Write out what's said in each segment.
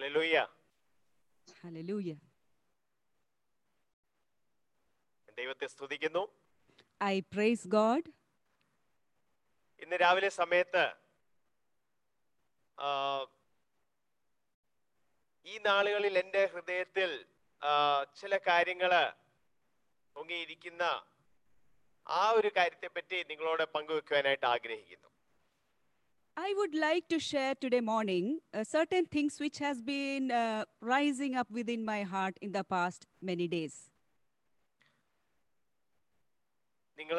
Hallelujah Hallelujah. ദൈവത്തെ സ്തുതിക്കുന്നു I praise God. ഇന്ന് രാവിലെ സമയത്ത് ആ, ഈ നാളുകളിൽ എൻ്റെ ഹൃദയത്തിൽ ആ, ചില കാര്യങ്ങള് പൊങ്ങിയിരിക്കുന്ന ആ ഒരു കാര്യത്തെപ്പറ്റി നിങ്ങളോട് പങ്കുവെക്കുവാനായിട്ട് ആഗ്രഹിക്കുന്നു I would like to share today morning uh, certain things which has been uh, rising up within my heart in the past many days. നിങ്ങൾ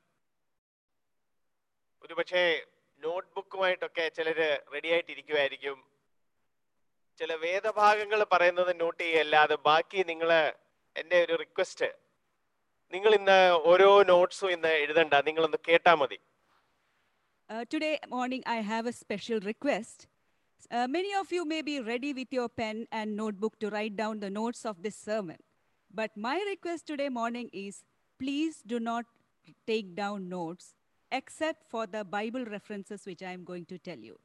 ഒരുപക്ഷെ നോട്ട്ബുക്കുമായിട്ടൊക്കെ ചിലര് റെഡി ആയിട്ടിരിക്കുമായിരിക്കും ചില വേദഭാഗങ്ങൾ പറയുന്നത് നോട്ട് ചെയ്യല്ലാതെ ബാക്കി നിങ്ങൾ എൻ്റെ ഒരു റിക്വസ്റ്റ് നിങ്ങൾ ഇന്ന് ഓരോ നോട്ട്സും ഇന്ന് എഴുതണ്ട നിങ്ങളൊന്ന് കേട്ടാൽ മതി Uh, today morning, I have a special request. Uh, many of you may be ready with your pen and notebook to write down the notes of this sermon. But my request today morning is please do not take down notes except for the Bible references which I am going to tell you.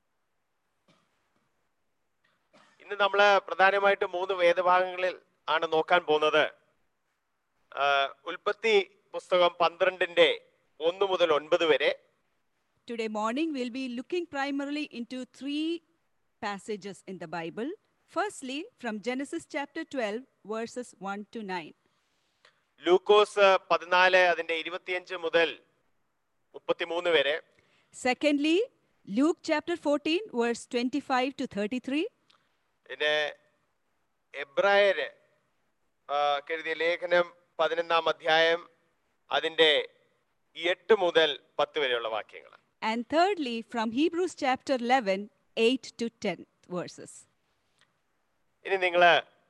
ഇന്ന് നമ്മൾ പ്രധാനമായിട്ടും മൂന്ന് വേദഭാഗങ്ങളിൽ ആണ് നോക്കാൻ പോകുന്നത് ആ, ഉൽപ്പത്തി പുസ്തകം പന്ത്രണ്ടിന്റെ ഒന്ന് മുതൽ ഒൻപത് വരെ Today morning, we'll be looking primarily into three passages in the Bible. Firstly, from Genesis chapter 12, verses 1 to 9. ലൂക്കോസ് പതിനാല് അതിന്റെ ഇരുപത്തിയഞ്ച് മുതൽ മുപ്പത്തിമൂന്ന് വരെ Secondly, Luke chapter 14, verse 25 to 33. പിന്നെ എബ്രായര് ആ, എഴുതിയ ലേഖനം പതിനൊന്നാം അധ്യായം അതിന്റെ എട്ട് മുതൽ പത്ത് വരെയുള്ള വാക്യങ്ങൾ And thirdly, from Hebrews chapter 11, 8 to 10 verses. ഇനി നിങ്ങൾ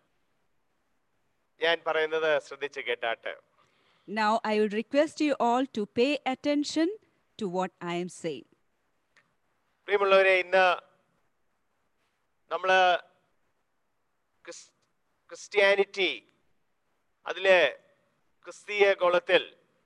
ഞാൻ പറയുന്നത് ശ്രദ്ധിച്ച് കേട്ടാട്ട് Now, I would request you all to pay attention to what I am saying. പ്രിയമുള്ളവരെ ഇന്ന് നമ്മൾ ക്രിസ്ത്യാനിറ്റി അതിലെ ക്രിസ്തീയ ഗോളത്തിൽ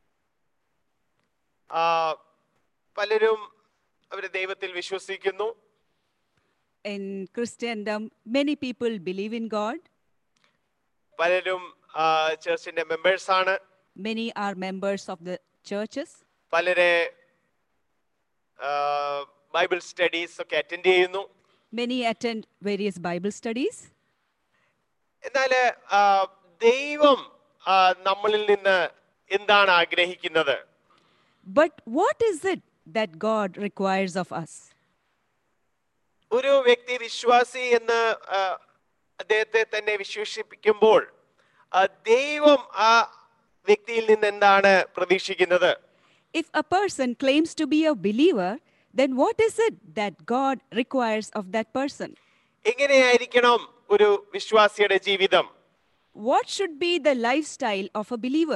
ആ, പലരും അവർ ദൈവത്തിൽ വിശ്വസിക്കുന്നു In Christendom, many people believe in God, പലരും ആ, ചർച്ചിന്റെ മെമ്പേഴ്സ് ആണ് many are members of the churches, പലരെ ആ, ബൈബിൾ സ്റ്റഡീസ് ഒക്കെ അറ്റൻഡ് ചെയ്യുന്നു many attend various Bible studies. എന്നാൽ ദൈവം ആ, നമ്മളിൽ നിന്ന് എന്താണ് ആഗ്രഹിക്കുന്നത് But what is it that God requires of us? ഒരു വ്യക്തി വിശ്വാസി എന്ന് ആ, അദ്ദേഹത്തെ തന്നെ വിശ്വസിപ്പിക്കുമ്പോൾ ആ, ദൈവം ആ വ്യക്തിയിൽ നിന്ന് എന്താണ് പ്രതീക്ഷിക്കുന്നത് If a person claims to be a believer, then what is it that God requires of that person? എങ്ങനെയായിരിക്കണം ഒരു വിശ്വാസിയുടെ ജീവിതം What should be the lifestyle of a believer?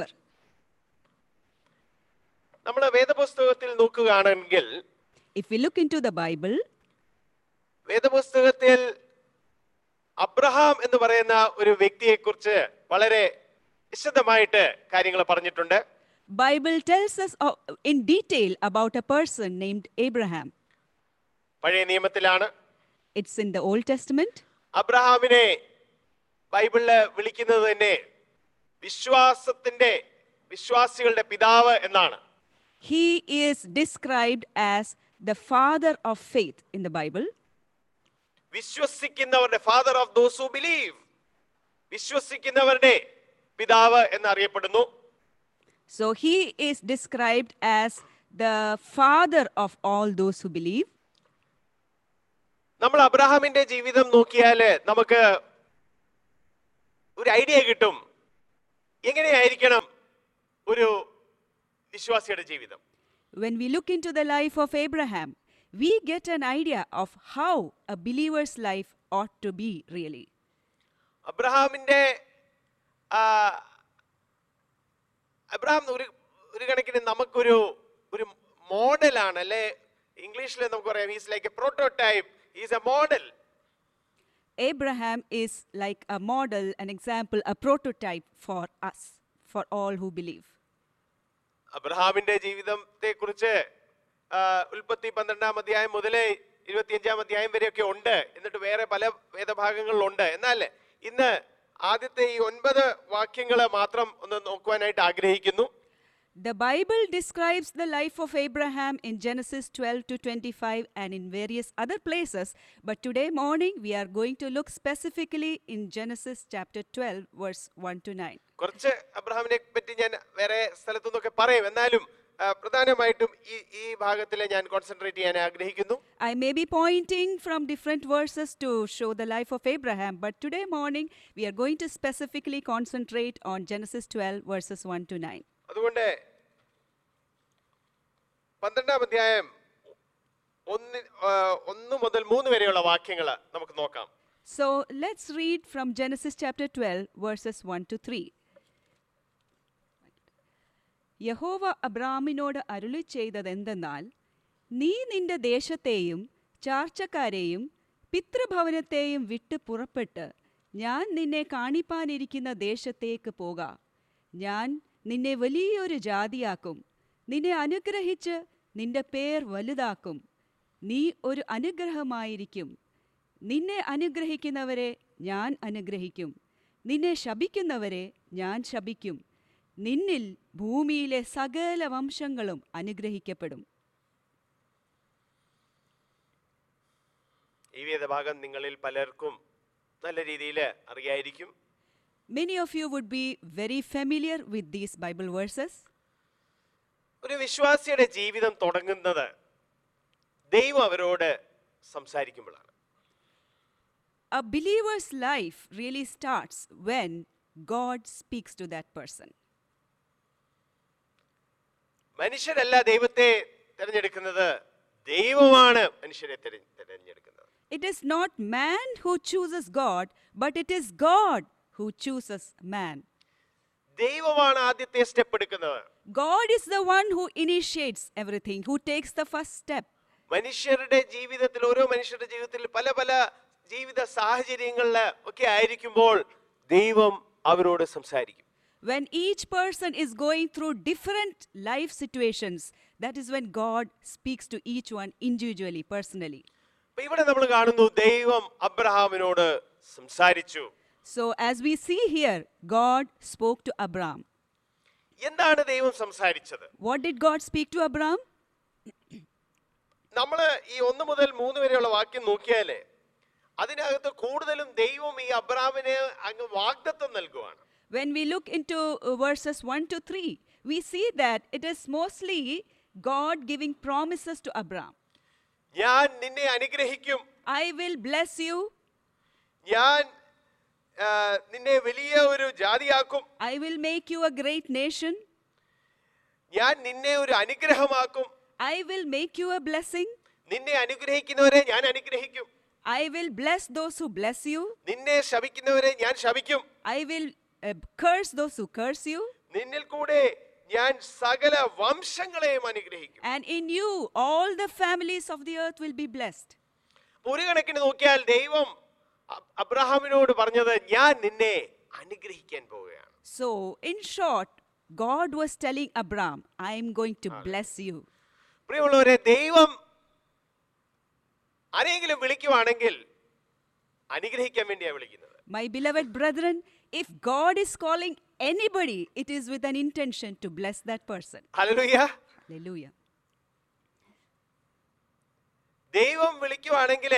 നമ്മൾ വേദപുസ്തകത്തിൽ നോക്കുകയാണെങ്കിൽ If we look into the Bible, വേദപുസ്തകത്തിൽ Abraham എന്ന് പറയുന്ന ഒരു വ്യക്തിയെക്കുറിച്ച് വളരെ വിശദമായിട്ട് കാര്യങ്ങൾ പറഞ്ഞിട്ടുണ്ട് Bible tells us uh, in detail about a person named Abraham. പഴയ നിയമത്തിലാണ് It's in the Old Testament. അബ്രഹാമിനെ ബൈബിളില് വിളിക്കുന്നത് തന്നെ വിശ്വാസത്തിന്റെ വിശ്വാസികളുടെ പിതാവ് എന്നാണ് He is described as the father of faith in the Bible. വിശ്വസിക്കുന്നവരുടെ father of those who believe വിശ്വസിക്കുന്നവരുടെ പിതാവ് എന്നറിയപ്പെടുന്നു So he is described as the father of all those who believe. നമ്മൾ അബ്രഹാമിന്റെ ജീവിതം നോക്കിയാല് നമുക്ക് ഒരു ഐഡിയ കിട്ടും എങ്ങനെയായിരിക്കണം ഒരു വിശ്വാസിയുടെ ജീവിതം When we look into the life of Abraham, we get an idea of how a believer's life ought to be really. അബ്രഹാമിന്റെ ആ, അബ്രഹാം ഒരു ഒരു കണക്കിന് നമുക്കൊരു ഒരു മോഡലാണ് അല്ലെ ഇംഗ്ലീഷിൽ നമുക്ക് പറയാം is like a prototype is a model Abraham is like a model, an example, a prototype for us, for all who believe. അബ്രഹാമിന്റെ ജീവിതത്തെ കുറിച്ച് ഉൽപ്പത്തി പന്ത്രണ്ടാം അധ്യായം മുതലേ ഇരുപത്തിയഞ്ചാം അധ്യായം വരെയൊക്കെ ഉണ്ട് എന്നിട്ട് വേറെ പല വേദഭാഗങ്ങളിലുണ്ട് എന്നാൽ ഇന്ന് ആദ്യത്തെ ഈ ഒൻപത് വാക്യങ്ങൾ മാത്രം ഒന്ന് നോക്കുവാനായിട്ട് ആഗ്രഹിക്കുന്നു The Bible describes the life of Abraham in Genesis 12 to 25 and in various other places, but today morning we are going to look specifically in Genesis chapter 12, verse 1 to 9. കുറച്ച് അബ്രഹാമിനെ പറ്റി ഞാൻ വേറെ സ്ഥലത്തു നിന്നൊക്കെ പറയും എന്നാലും ആ, പ്രധാനമായിട്ടും ഈ ഈ ഭാഗത്തിൽ ഞാൻ കോൺസെൻട്രേറ്റ് ചെയ്യാൻ ആഗ്രഹിക്കുന്നു I may be pointing from different verses to show the life of Abraham, but today morning we are going to specifically concentrate on Genesis 12, verses 1 to 9. അതുകൊണ്ട് പന്ത്രണ്ടാം അധ്യായം ഒന്ന് ആ, ഒന്ന് മുതൽ മൂന്ന് വരെയുള്ള വാക്യങ്ങൾ നമുക്ക് നോക്കാം So let's read from Genesis chapter 12, verses 1 to 3. യഹോവ അബ്രാമിനോട് അരുളി ചെയ്തതെന്തെന്നാൽ നീ നിന്റെ ദേശത്തെയും ചാർച്ചക്കാരെയും പിതൃഭവനത്തെയും വിട്ട് പുറപ്പെട്ട് ഞാൻ നിന്നെ കാണിപ്പാനിരിക്കുന്ന ദേശത്തേക്ക് പോക ഞാൻ നിന്നെ വലിയൊരു ജാതിയാക്കും നിന്നെ അനുഗ്രഹിച്ച് നിന്റെ പേർ വലുതാക്കും നീ ഒരു അനുഗ്രഹമായിരിക്കും നിന്നെ അനുഗ്രഹിക്കുന്നവരെ ഞാൻ അനുഗ്രഹിക്കും നിന്നെ ശപിക്കുന്നവരെ ഞാൻ ശപിക്കും നിന്നിൽ ഭൂമിയിലെ സകല വംശങ്ങളും അനുഗ്രഹിക്കപ്പെടും ഈ വേദഭാഗം നിങ്ങളിൽ പലർക്കും നല്ല രീതിയിൽ അറിയായിരിക്കും Many of you would be very familiar with these Bible verses. ഒരു വിശ്വാസിയുടെ ജീവിതം തുടങ്ങുന്നത് ദൈവം അവരോട് സംസാരിക്കുമ്പോഴാണ് A believer's life really starts when God speaks to that person. മനുഷ്യരല്ല ദൈവത്തെ തിരഞ്ഞെടുക്കുന്നത് ദൈവമാണ് മനുഷ്യരെ തിര- തിരഞ്ഞെടുക്കുന്നത് It is not man who chooses God, but it is God who chooses man. ദൈവമാണ് ആദ്യത്തെ സ്റ്റെപ്പ് എടുക്കുന്നത് God is the one who initiates everything, who takes the first step. മനുഷ്യരുടെ ജീവിതത്തിൽ ഓരോ മനുഷ്യരുടെ ജീവിതത്തിൽ പല പല ജീവിത സാഹചര്യങ്ങളിൽ ഒക്കെ ആയിരിക്കുമ്പോൾ ദൈവം അവരോട് സംസാരിക്കും When each person is going through different life situations, that is when God speaks to each one individually, personally. അപ്പൊ ഇവിടെ നമ്മൾ കാണുന്നു ദൈവം അബ്രഹാമിനോട് സംസാരിച്ചു So, as we see here, God spoke to Abram. എന്താണ് ദൈവം സംസാരിച്ചത് What did God speak to Abram? നമ്മൾ ഈ ഒന്ന് മുതൽ മൂന്ന് വരെയുള്ള വാക്യം നോക്കിയാലേ അതിനകത്ത് കൂടുതലും ദൈവം ഈ അബ്രാമിന് അങ്ങ് വാഗ്ദത്വം നൽകുവാണ് When we look into uh, verses 1 to 3, we see that it is mostly God giving promises to Abram. ഞാൻ നിന്നെ അനുഗ്രഹിക്കും I will bless you, ഞാൻ ആ, നിന്നെ വലിയ ഒരു ജാതിയാക്കും I will make you a great nation, ഞാൻ നിന്നെ ഒരു അനുഗ്രഹമാക്കും I will make you a blessing, നിന്നെ അനുഗ്രഹിക്കുന്നവരെ ഞാൻ അനുഗ്രഹിക്കും I will bless those who bless you, നിന്നെ ശപിക്കുന്നവരെ ഞാൻ ശപിക്കും I will uh, curse those who curse you, നിന്നിൽ കൂടെ ഞാൻ സകല വംശങ്ങളെയും അനുഗ്രഹിക്കും and in you all the families of the earth will be blessed. ഒരു കണക്കിന് നോക്കിയാൽ ദൈവം അ- അബ്രഹാമിനോട് പറഞ്ഞത് ഞാൻ നിന്നെ അനുഗ്രഹിക്കാൻ പോവുകയാണ് So, in short, God was telling Abram, I am going to bless you. പ്രിയമുള്ളവരെ ദൈവം ആരെങ്കിലും വിളിക്കുവാണെങ്കിൽ അനുഗ്രഹിക്കാൻ വേണ്ടിയാണ് വിളിക്കുന്നത് My beloved brethren, if God is calling anybody, it is with an intention to bless that person. Hallelujah Hallelujah. ദൈവം വിളിക്കുവാണെങ്കിൽ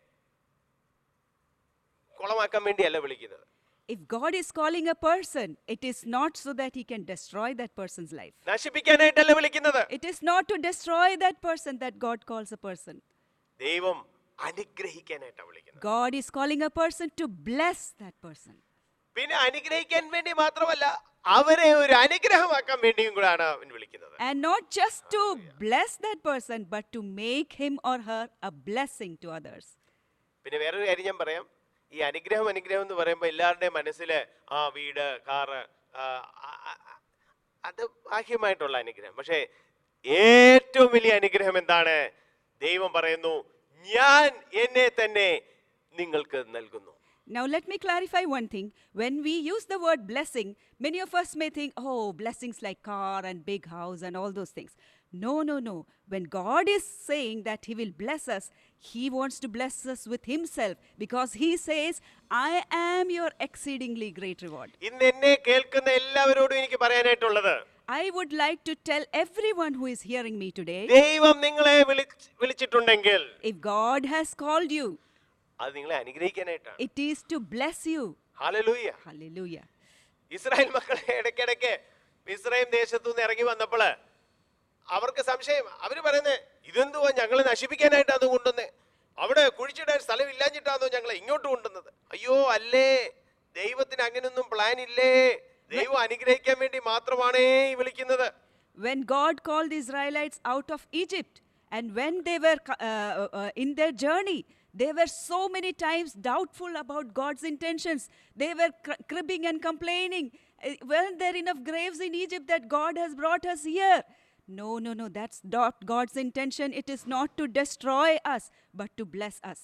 കുളമാക്കാൻ വേണ്ടിയല്ല വിളിക്കുന്നത് If God is calling a person, it is not so that he can destroy that person's life. നശിപ്പിക്കാനായിട്ടല്ല വിളിക്കുന്നത് It is not to destroy that person that God calls a person. ദൈവം അനുഗ്രഹിക്കാനായിട്ടാണ് വിളിക്കുന്നത് God is calling a person to bless that person. പിന്നെ അനുഗ്രഹിക്കാൻ വേണ്ടി മാത്രമല്ല അവരെ ഒരു അനുഗ്രഹമാക്കാൻ വേണ്ടിയും കൂടാണ് അവൻ വിളിക്കുന്നത് And not just to bless that person, but to make him or her a blessing to others. പിന്നെ വേറൊരു കാര്യം ഞാൻ പറയാം ഈ അനുഗ്രഹം അനുഗ്രഹം എന്ന് പറയുമ്പോൾ എല്ലാവരുടെയും മനസ്സിൽ ആ വീട് കാറ് ആ, ആ, ആ, അത് ബാഹ്യമായിട്ടുള്ള അനുഗ്രഹം പക്ഷേ ഏറ്റവും വലിയ അനുഗ്രഹം എന്താണ് ദൈവം പറയുന്നു ഞാൻ എന്നെ തന്നെ നിങ്ങൾക്ക് നൽകുന്നു Now, let me clarify one thing. When we use the word blessing, many of us may think, oh, blessings like car and big house and all those things. No, no, no. When God is saying that He will bless us, He wants to bless us with Himself because He says, I am your exceedingly great reward. ഇന്ന് എന്നെ കേൾക്കുന്ന എല്ലാവരോടും എനിക്ക് പറയാനായിട്ടുള്ളത് I would like to tell everyone who is hearing me today ദൈവം നിങ്ങളെ വിളിച്ച് വിളിച്ചിട്ടുണ്ടെങ്കിൽ if God has called you, അത് നിങ്ങളെ അനുഗ്രഹിക്കാനായിട്ടാണ് it is to bless you. Hallelujah Hallelujah. Israel മക്കളെ ഇടയ്ക്കിടയ്ക്ക് ഇസ്രായേൽ ദേശത്തു നിന്ന് ഇറങ്ങി വന്നപ്പോൾ അവർക്ക് സംശയം അവര് പറയുന്നത് ഇതെന്തുവാ ഞങ്ങളെ നശിപ്പിക്കാനായിട്ടാണ് കൊണ്ടുവന്നേ അവിടെ കുഴിച്ചിടാൻ സ്ഥലം ഇല്ലാഞ്ഞിട്ടാണോ ഞങ്ങളെ ഇങ്ങോട്ട് കൊണ്ടുവന്നത് അയ്യോ അല്ലേ ദൈവത്തിന് അങ്ങനൊന്നും പ്ലാൻ ഇല്ലേ ദൈവം അനുഗ്രഹിക്കാൻ വേണ്ടി മാത്രമാണേ ഈ വിളിക്കുന്നത് When God called the Israelites out of Egypt, and when they were co- uh, uh, uh, in their journey, they were so many times doubtful about God's intentions. They were cr- cribbing and complaining. Uh, Weren't there enough graves in Egypt that God has brought us here? No, no, no, that's not God's intention. It is not to destroy us, but to bless us.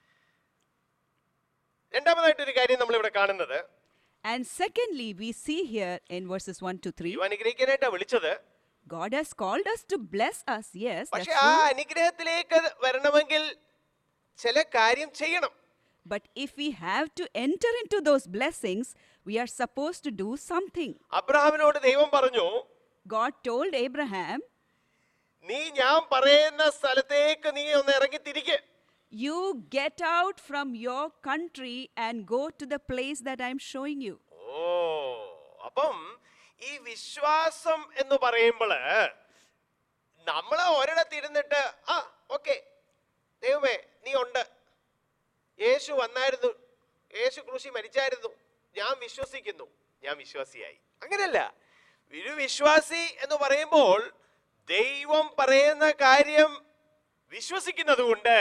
രണ്ടാമതായിട്ടൊരു കാര്യം നമ്മൾ ഇവിടെ കാണുന്നത് And secondly, we see here in verses 1 to 3, ദൈവം അനുഗ്രഹിക്കാനായിട്ടാണ് വിളിച്ചത് God has called us to bless us. Yes, that's പക്ഷെ ആ true. അനുഗ്രഹത്തിലേക്ക് വരണമെങ്കിൽ ചില കാര്യം ചെയ്യണം But if we have to enter into those blessings, we are supposed to do something. അബ്രഹാമിനോട് ദൈവം പറഞ്ഞു God told Abraham, നീ ഞാൻ പറയുന്ന സ്ഥലത്തേക്ക് നീ ഒന്ന് ഇറങ്ങി തിരിക്ക് You get out from your country and go to the place that I'm showing you. ഓ അപ്പം ഈ വിശ്വാസം എന്ന് പറയുമ്പോൾ നമ്മൾ ഒരിടത്ത് ഇരുന്നിട്ട് ആ ഓക്കെ ദൈവമേ നീ ഉണ്ട് യേശു വന്നായിരുന്നു യേശു ക്രൂശി മരിച്ചായിരുന്നു ഞാൻ വിശ്വസിക്കുന്നു ഞാൻ വിശ്വാസിയായി അങ്ങനെയല്ല ഒരു വിശ്വാസി എന്ന് പറയുമ്പോൾ ദൈവം പറയുന്ന കാര്യം വിശ്വസിക്കുന്നത് കൊണ്ട്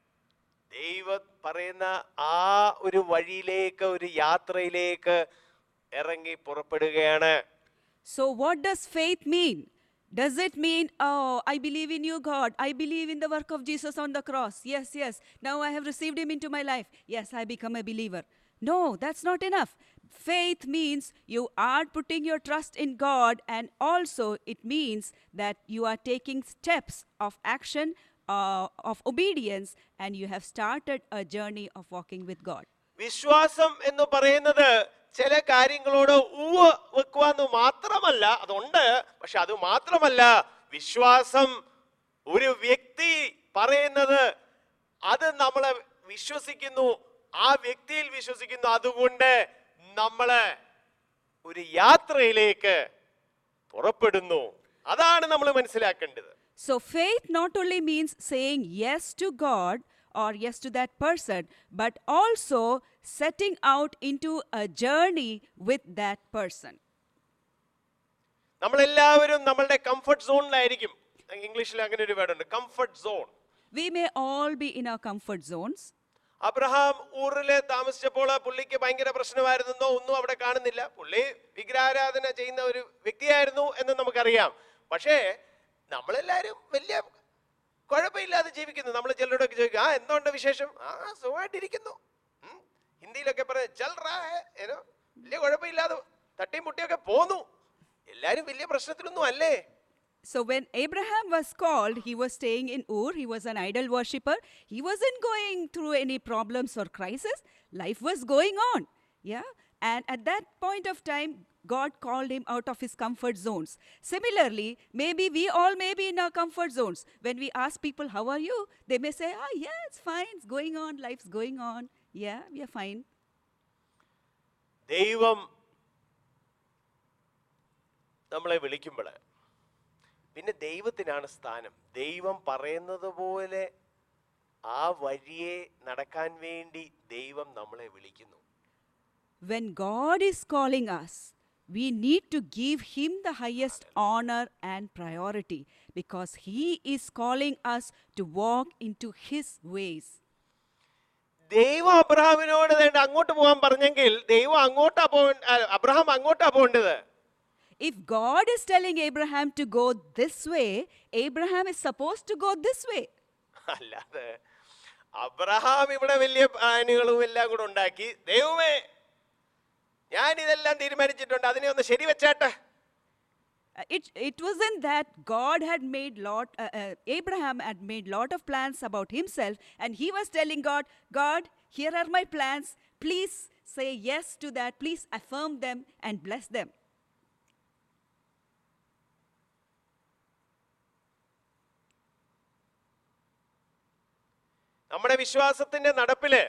ദൈവം പറയുന്ന ആ ഒരു വഴിയിലേക്ക് ഒരു യാത്രയിലേക്ക് ഇറങ്ങി പുറപ്പെടുകയാണ് So, what does faith mean? Does it mean, oh, I believe in you, God. I believe in the work of Jesus on the cross. Yes, yes. Now I have received him into my life. Yes, I become a believer. No, that's not enough. Faith means you are putting your trust in God, and also it means that you are taking steps of action, uh, of obedience, and you have started a journey of walking with God. വിശ്വാസം എന്ന് പറയുന്നത് ചില കാര്യങ്ങളോട് ഊവ് വെക്കുവാന്ന് മാത്രമല്ല അതുണ്ട് പക്ഷെ അത് മാത്രമല്ല വിശ്വാസം ഒരു വ്യക്തി പറയുന്നത് അത് നമ്മളെ വിശ്വസിക്കുന്നു ആ വ്യക്തിയിൽ വിശ്വസിക്കുന്നു അതുകൊണ്ട് നമ്മള് ഒരു യാത്രയിലേക്ക് പുറപ്പെടുന്നു അതാണ് നമ്മൾ മനസ്സിലാക്കേണ്ടത് So, faith not only means saying yes to God or yes to that person, but also setting out into a journey with that person. നമ്മളെല്ലാവരും നമ്മളുടെ കംഫർട്ട് സോണിലായിരിക്കും ഇംഗ്ലീഷിൽ അങ്ങനെ ഒരു വേർഡുണ്ട് comfort zone We may all be in our comfort zones. Abraham ഊറില് താമസിച്ചപ്പോൾ പുള്ളിക്ക് ഭയങ്കര പ്രശ്നമായിരുന്നോ ഒന്നും അവിടെ കാണുന്നില്ല പുള്ളി വിഗ്രഹാരാധന ചെയ്യുന്ന ഒരു വ്യക്തിയായിരുന്നു എന്ന് നമുക്കറിയാം പക്ഷേ നമ്മളെല്ലാവരും വലിയ കുഴപ്പമില്ലാതെ ജീവിക്കുന്നു നമ്മൾ ചിലരോടൊക്കെ ചോദിക്കും ആ എന്തുകൊണ്ട് വിശേഷം ആ സുഖമായിട്ടിരിക്കുന്നു ഉം. ഹിന്ദിയിലൊക്കെ പറഞ്ഞ ചൽ റാ ഹേ ഏനോ വലിയ കുഴപ്പമില്ലാതെ തട്ടിയും മുട്ടിയൊക്കെ പോന്നു എല്ലാരും വലിയ പ്രശ്നത്തിലൊന്നും അല്ലേ So, when Abraham was called, he was staying in Ur, he was an idol worshipper, he wasn't going through any problems or crisis. Life was going on. Yeah. And at that point of time, God called him out of his comfort zones. Similarly, maybe we all may be in our comfort zones. When we ask people, How are you? they may say, Ah, yeah, it's fine, it's going on, life's going on. Yeah, we are fine. ദൈവം നമ്മളെ വിളിക്കുമ്പോൾ പിന്നെ ദൈവത്തിനാണ് സ്ഥാനം ദൈവം പറയുന്നത് പോലെ ആ വഴിയെ നടക്കാൻ വേണ്ടി ദൈവം നമ്മളെ വിളിക്കുന്നു When God is calling us, we need to give Him the highest honor and priority because He is calling us to walk into His ways. ദൈവം അബ്രഹാമിനോട് വേണ്ട അങ്ങോട്ട് പോകാൻ പറഞ്ഞെങ്കിൽ ദൈവം അങ്ങോട്ടാ പോ അബ്രഹാം അങ്ങോട്ടാ പോകേണ്ടത് If God is telling Abraham to go this way, Abraham is supposed to go this way. അല്ലാതെ അബ്രഹാം ഇവിടെ വലിയ പ്ലാനുകളും എല്ലാം കൂടെ ഉണ്ടാക്കി ദൈവമേ ഞാൻ ഇതെല്ലാം തീരുമാനിച്ചിട്ടുണ്ട് അതിനെ ഒന്ന് ശരിവെച്ചാട്ടെ Uh, It, it wasn't that God had made lot, uh, uh, Abraham had made lot of plans about himself, and he was telling God, God, here are my plans. Please say yes to that. Please affirm them and bless them. നമ്മുടെ വിശ്വാസത്തിന്റെ നടപ്പില്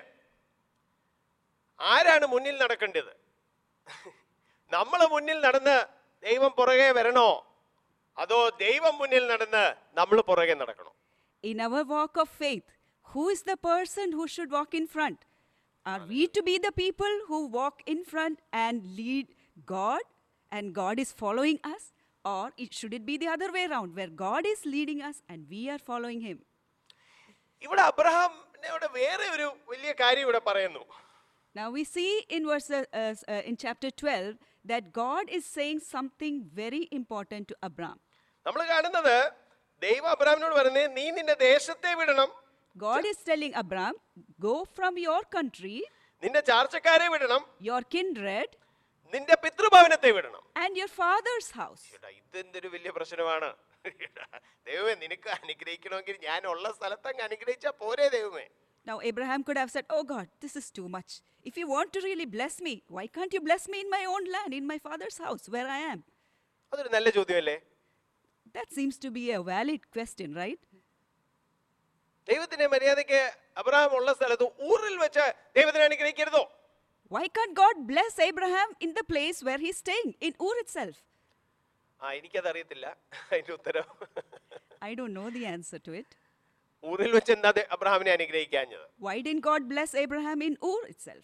ആരാണ് മുന്നിൽ നടക്കേണ്ടത് നമ്മൾ മുന്നിൽ നടന്ന് ദൈവം പുറകെ വരണോ അതോ ദൈവം മുന്നിൽ നടന്ന് നമ്മൾ പുറകെ നടക്കണോ In our walk of faith, who is the person who should walk in front? Are we to be the people who walk in front and lead God and God is following us? Or it, should it be the other way around, where God is leading us and we are following Him? ഇവിടെ അബ്രഹാമിനോട് വേറെ ഒരു വലിയ കാര്യം ഇവിടെ പറയുന്നു Now we see in verse uh, uh, s- uh, in chapter 12 that God is saying something very important to Abraham. നമ്മൾ കാണുന്നത് ദൈവം അബ്രഹാമിനോട് പറയുന്നത് നീ നിന്റെ ദേശത്തെ വിടണം God is telling Abraham, go from your country, നിന്റെ ചാർച്ചക്കാരെ വിടണം your kindred, നിന്റെ പിതൃഭവനത്തെ വിടണം and your father's house. എടാ, ഇതെന്തൊരു വലിയ പ്രശ്നമാണ് ദൈവമേ നിനക്ക് അനുഗ്രഹിക്കണമെങ്കിൽ ഞാൻ ഉള്ള സ്ഥലത്തങ്ങ് അനുഗ്രഹിച്ചാ പോരെ ദൈവമേ Now, Abraham could have said, Oh God, this is too much. If you want to really bless me, why can't you bless me in my own land, in my father's house, where I am? അതൊരു നല്ല ചോദ്യമല്ലേ That seems to be a valid question, right? ദൈവത്തിന്റെ മര്യാദയ്ക്ക് Abraham ഉള്ള സ്ഥലത്ത് ഊറിൽ വെച്ച് ദൈവത്തിനെ അനുഗ്രഹിക്കരുതോ Why can't God bless Abraham in the place where he's staying, in Ur itself? ആ എനിക്കത് അറിയത്തില്ല അതിന്റെ ഉത്തരം I don't know the answer to it. ഊറിൽ വെച്ച് എന്താ ദേ- അബ്രഹാമിനെ അനുഗ്രഹിക്കാഞ്ഞത് Why didn't God bless Abraham in Ur itself?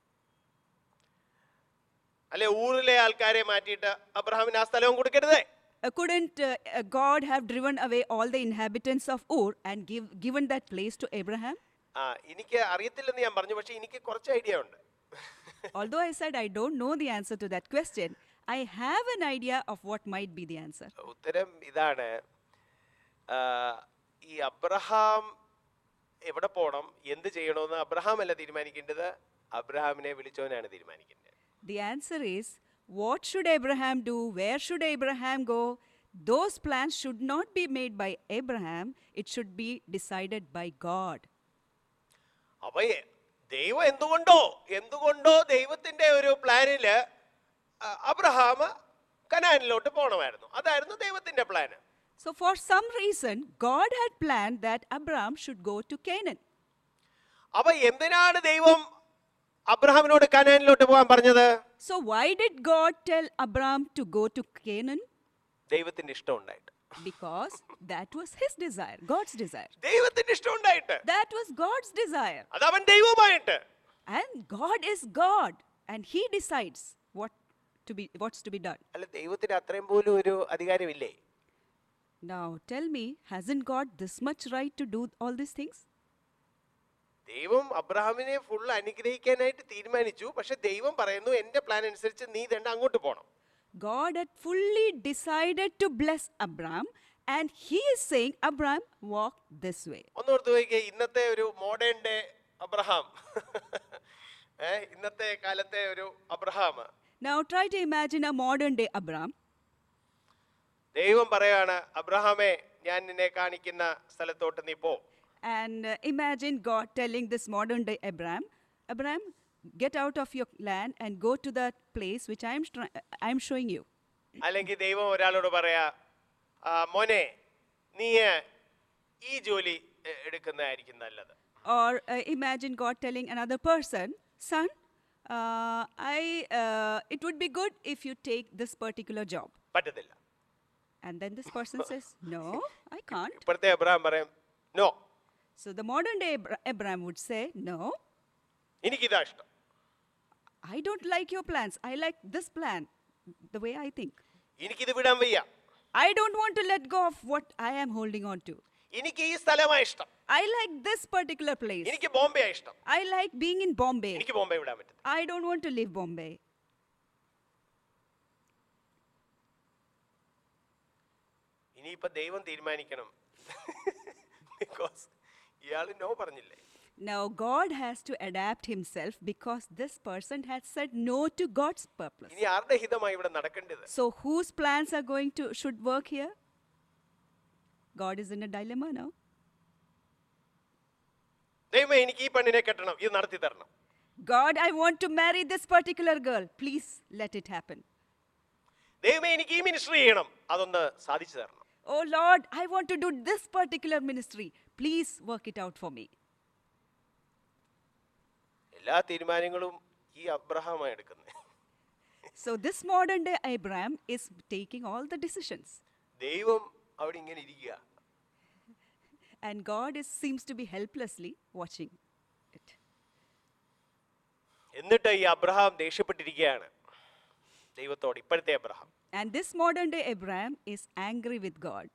അല്ലെ ഊറിലെ ആൾക്കാരെ മാറ്റിയിട്ട് അബ്രഹാമിന് ആ സ്ഥലവും കൊടുക്കരുതേ Uh, couldn't uh, uh, God have driven away all the inhabitants of Ur and give, given that place to Abraham? ആ എനിക്ക് അറിയത്തില്ലെന്ന് ഞാൻ പറഞ്ഞു പക്ഷെ എനിക്ക് കുറച്ച് ഐഡിയ ഉണ്ട് Although I said I don't know the answer to that question, I have an idea of what might be the answer. ഉത്തരം ഇതാണ് ആ, ഈ അബ്രഹാം എവിടെ പോകണം എന്ത് ചെയ്യണമെന്ന് അബ്രഹാം അല്ല തീരുമാനിക്കേണ്ടത് അബ്രഹാമിനെ വിളിച്ചവനാണ് തീരുമാനിക്കേണ്ടത് The answer is what should Abraham do? Where should Abraham go? Those plans should not be made by Abraham, it should be decided by God. അപ്പൊ എ- ദൈവം എന്തുകൊണ്ടോ എന്തുകൊണ്ടോ ദൈവത്തിന്റെ ഒരു പ്ലാനില് അ- അബ്രഹാം കനാനിലോട്ട് പോകണമായിരുന്നു അതായിരുന്നു ദൈവത്തിന്റെ plan So, for some reason, God had planned that Abraham should go to Canaan. അപ്പൊ എന്തിനാണ് ദൈവം അബ്രഹാമിനോട് കനാനിലോട്ട് പോകാൻ പറഞ്ഞത് So, why did God tell Abraham to go to Canaan? ദൈവത്തിന്റെ ഇഷ്ടം ഉണ്ടായിട്ട് Because that was his desire, God's desire. ദൈവത്തിന്റെ ഇഷ്ടം ഉണ്ടായിട്ട് That was God's desire. അത് അവൻ ദൈവമായിട്ട് And God is God, and He decides what to be, what's to be done. അല്ല ദൈവത്തിന് അത്രയും പോലും ഒരു അധികാരമില്ലേ Now, tell me, hasn't God this much right to do all these things? ദൈവം അബ്രഹാമിനെ ഫുൾ അനുഗ്രഹിക്കാനായിട്ട് തീരുമാനിച്ചു പക്ഷെ ദൈവം പറയുന്നു എന്റെ പ്ലാൻ അനുസരിച്ച് നീ തന്നെ അങ്ങോട്ട് പോകണം God had fully decided to bless Abraham, and He is saying, Abraham, walk this way. ഒന്ന് ഓർത്ത് നോക്കിയേ ഇന്നത്തെ ഒരു മോഡേൺ ഡേ അബ്രഹാം ഏ ഇന്നത്തെ കാലത്തെ ഒരു Abraham Now, try to imagine a modern day Abraham. ദൈവം പറയാണ് അബ്രഹാമേ ഞാൻ നിന്നെ കാണിക്കുന്ന സ്ഥലത്തോട്ട് നീ പോ And uh, imagine God telling this modern day Abraham, Abraham, get out of your land and go to that place which I am, stri- I am showing you. അല്ലെങ്കിൽ ദൈവം ഒരാളോട് പറയാ "ആ, മോനെ നീ ഈ ജോലി എ, എടുക്കുന്നതായിരിക്കും നല്ലത് Or uh, imagine God telling another person, son, uh, I, uh, it would be good if you take this particular job. പറ്റത്തില്ല And then this person says, no, I can't. ഇപ്പോഴത്തെ അബ്രഹാം പറയും no So the modern day Abra- Abraham would say, no, എനിക്കിതാ ഇഷ്ടം I don't like your plans. I like this plan, the way I think. എനിക്കിത് വിടാൻ വയ്യ I don't want to let go of what I am holding on to. എനിക്ക് ഈ സ്ഥലമാ ഇഷ്ടം I like this particular place. എനിക്ക് ബോംബെ ഇഷ്ടം I like being in Bombay. എനിക്ക് ബോംബെ വിടാൻ പറ്റും I don't want to leave Bombay. ഇനിയിപ്പൊ ദൈവം തീരുമാനിക്കണം ബിക്കോസ് ഇയാൾ നോ പറഞ്ഞില്ലേ Now, God has to adapt himself because this person has said no to God's purpose. ഇനി ആരുടെ ഹിതമായി ഇവിടെ നടക്കേണ്ടത് So, whose plans are going to should work here? God is in a dilemma now. ദൈവമേ എനിക്ക് ഈ പെണ്ണിനെ കെട്ടണം ഇത് നടത്തി തരണം God, I want to marry this particular girl. Please let it happen. ദൈവമേ എനിക്ക് ഈ മിനിസ്ട്രി ചെയ്യണം അതൊന്ന് സാധിച്ചു തരണം Oh Lord, I want to do this particular ministry. Please work it out for me. എല്ലാ തീരുമാനങ്ങളും ഈ അബ്രഹാമായി എടുക്കുന്നത് So, this modern day Abraham is taking all the decisions. ദൈവം അവിടെ ഇങ്ങനെ ഇരിക്കുക And God is, seems to be helplessly watching it. എന്നിട്ട് ഈ അബ്രഹാം ദേഷ്യപ്പെട്ടിരിക്കുകയാണ് ദൈവത്തോട് ഇപ്പോഴത്തെ Abraham And this modern day Abraham is angry with God.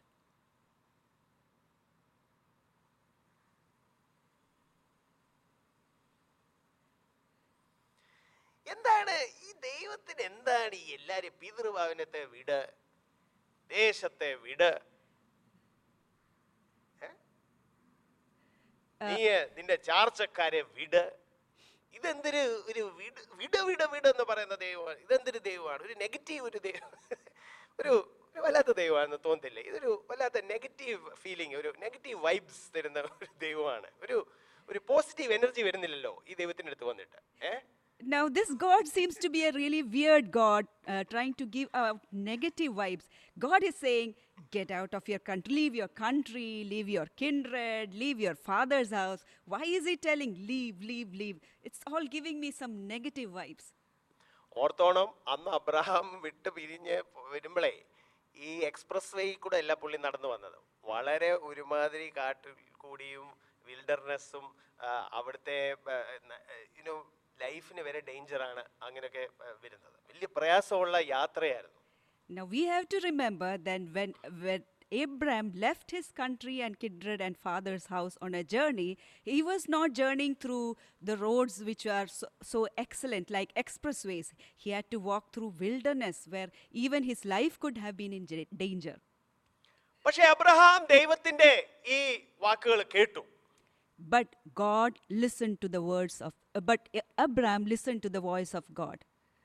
എന്താണ് ഈ ദൈവത്തിന് എന്താണ് ഈ എല്ലാരും പിതൃഭവനത്തെ വിട് ദേശത്തെ വിട് ഏ? നീ നിന്റെ ചാർച്ചക്കാരെ വിട് ഇതെന്തൊരു ഒരു വിട് വിട് വിട് വിട് എന്ന് പറയുന്ന ദൈവമാണ് ഇതെന്തൊരു ദൈവമാണ് ഒരു നെഗറ്റീവ് ഒരു ദൈവം ഒരു ഒരു വല്ലാത്ത ദൈവമാണെന്ന് തോന്നുന്നില്ലേ ഇതൊരു വല്ലാത്ത നെഗറ്റീവ് ഫീലിംഗ് ഒരു നെഗറ്റീവ് വൈബ്സ് തരുന്ന ഒരു ദൈവമാണ് ഒരു ഒരു പോസിറ്റീവ് എനർജി വരുന്നില്ലല്ലോ ഈ ദൈവത്തിൻ്റെ അടുത്ത് വന്നിട്ട് ഏഹ് Now, this God seems to be a really weird God uh, trying to give out negative vibes. God is saying, Get out of your country, leave your country, leave your kindred, leave your father's house. Why is he telling, Leave, leave, leave? It's all giving me some negative vibes. ഓർത്തോണം അന്ന് Abraham വിട്ട് പിരിഞ്ഞ് വരുമ്പോഴേ ഈ express വേ കൂടെ അല്ല പുള്ളി നടന്നു വന്നത് വളരെ ഒരുമാതിരി കാട്ടിൽ കൂടിയും വിൽഡർനെസ്സും അവിടുത്തെ യുനോ ലൈഫിന് വരെ ഡേഞ്ചറാണ് അങ്ങനെയൊക്കെ ആ, വരുന്നത് വലിയ പ്രയാസമുള്ള യാത്രയായിരുന്നു Now, we have to remember that when, when Abraham left his country and kindred and father's house on a journey, he was not journeying through the roads which are so, so excellent, like expressways. He had to walk through wilderness where even his life could have been in j- danger. പക്ഷെ Abraham ദൈവത്തിന്റെ ഈ വാക്കുകൾ കേട്ടു But God listened to the words of, uh, but A- Abraham listened to the voice of God.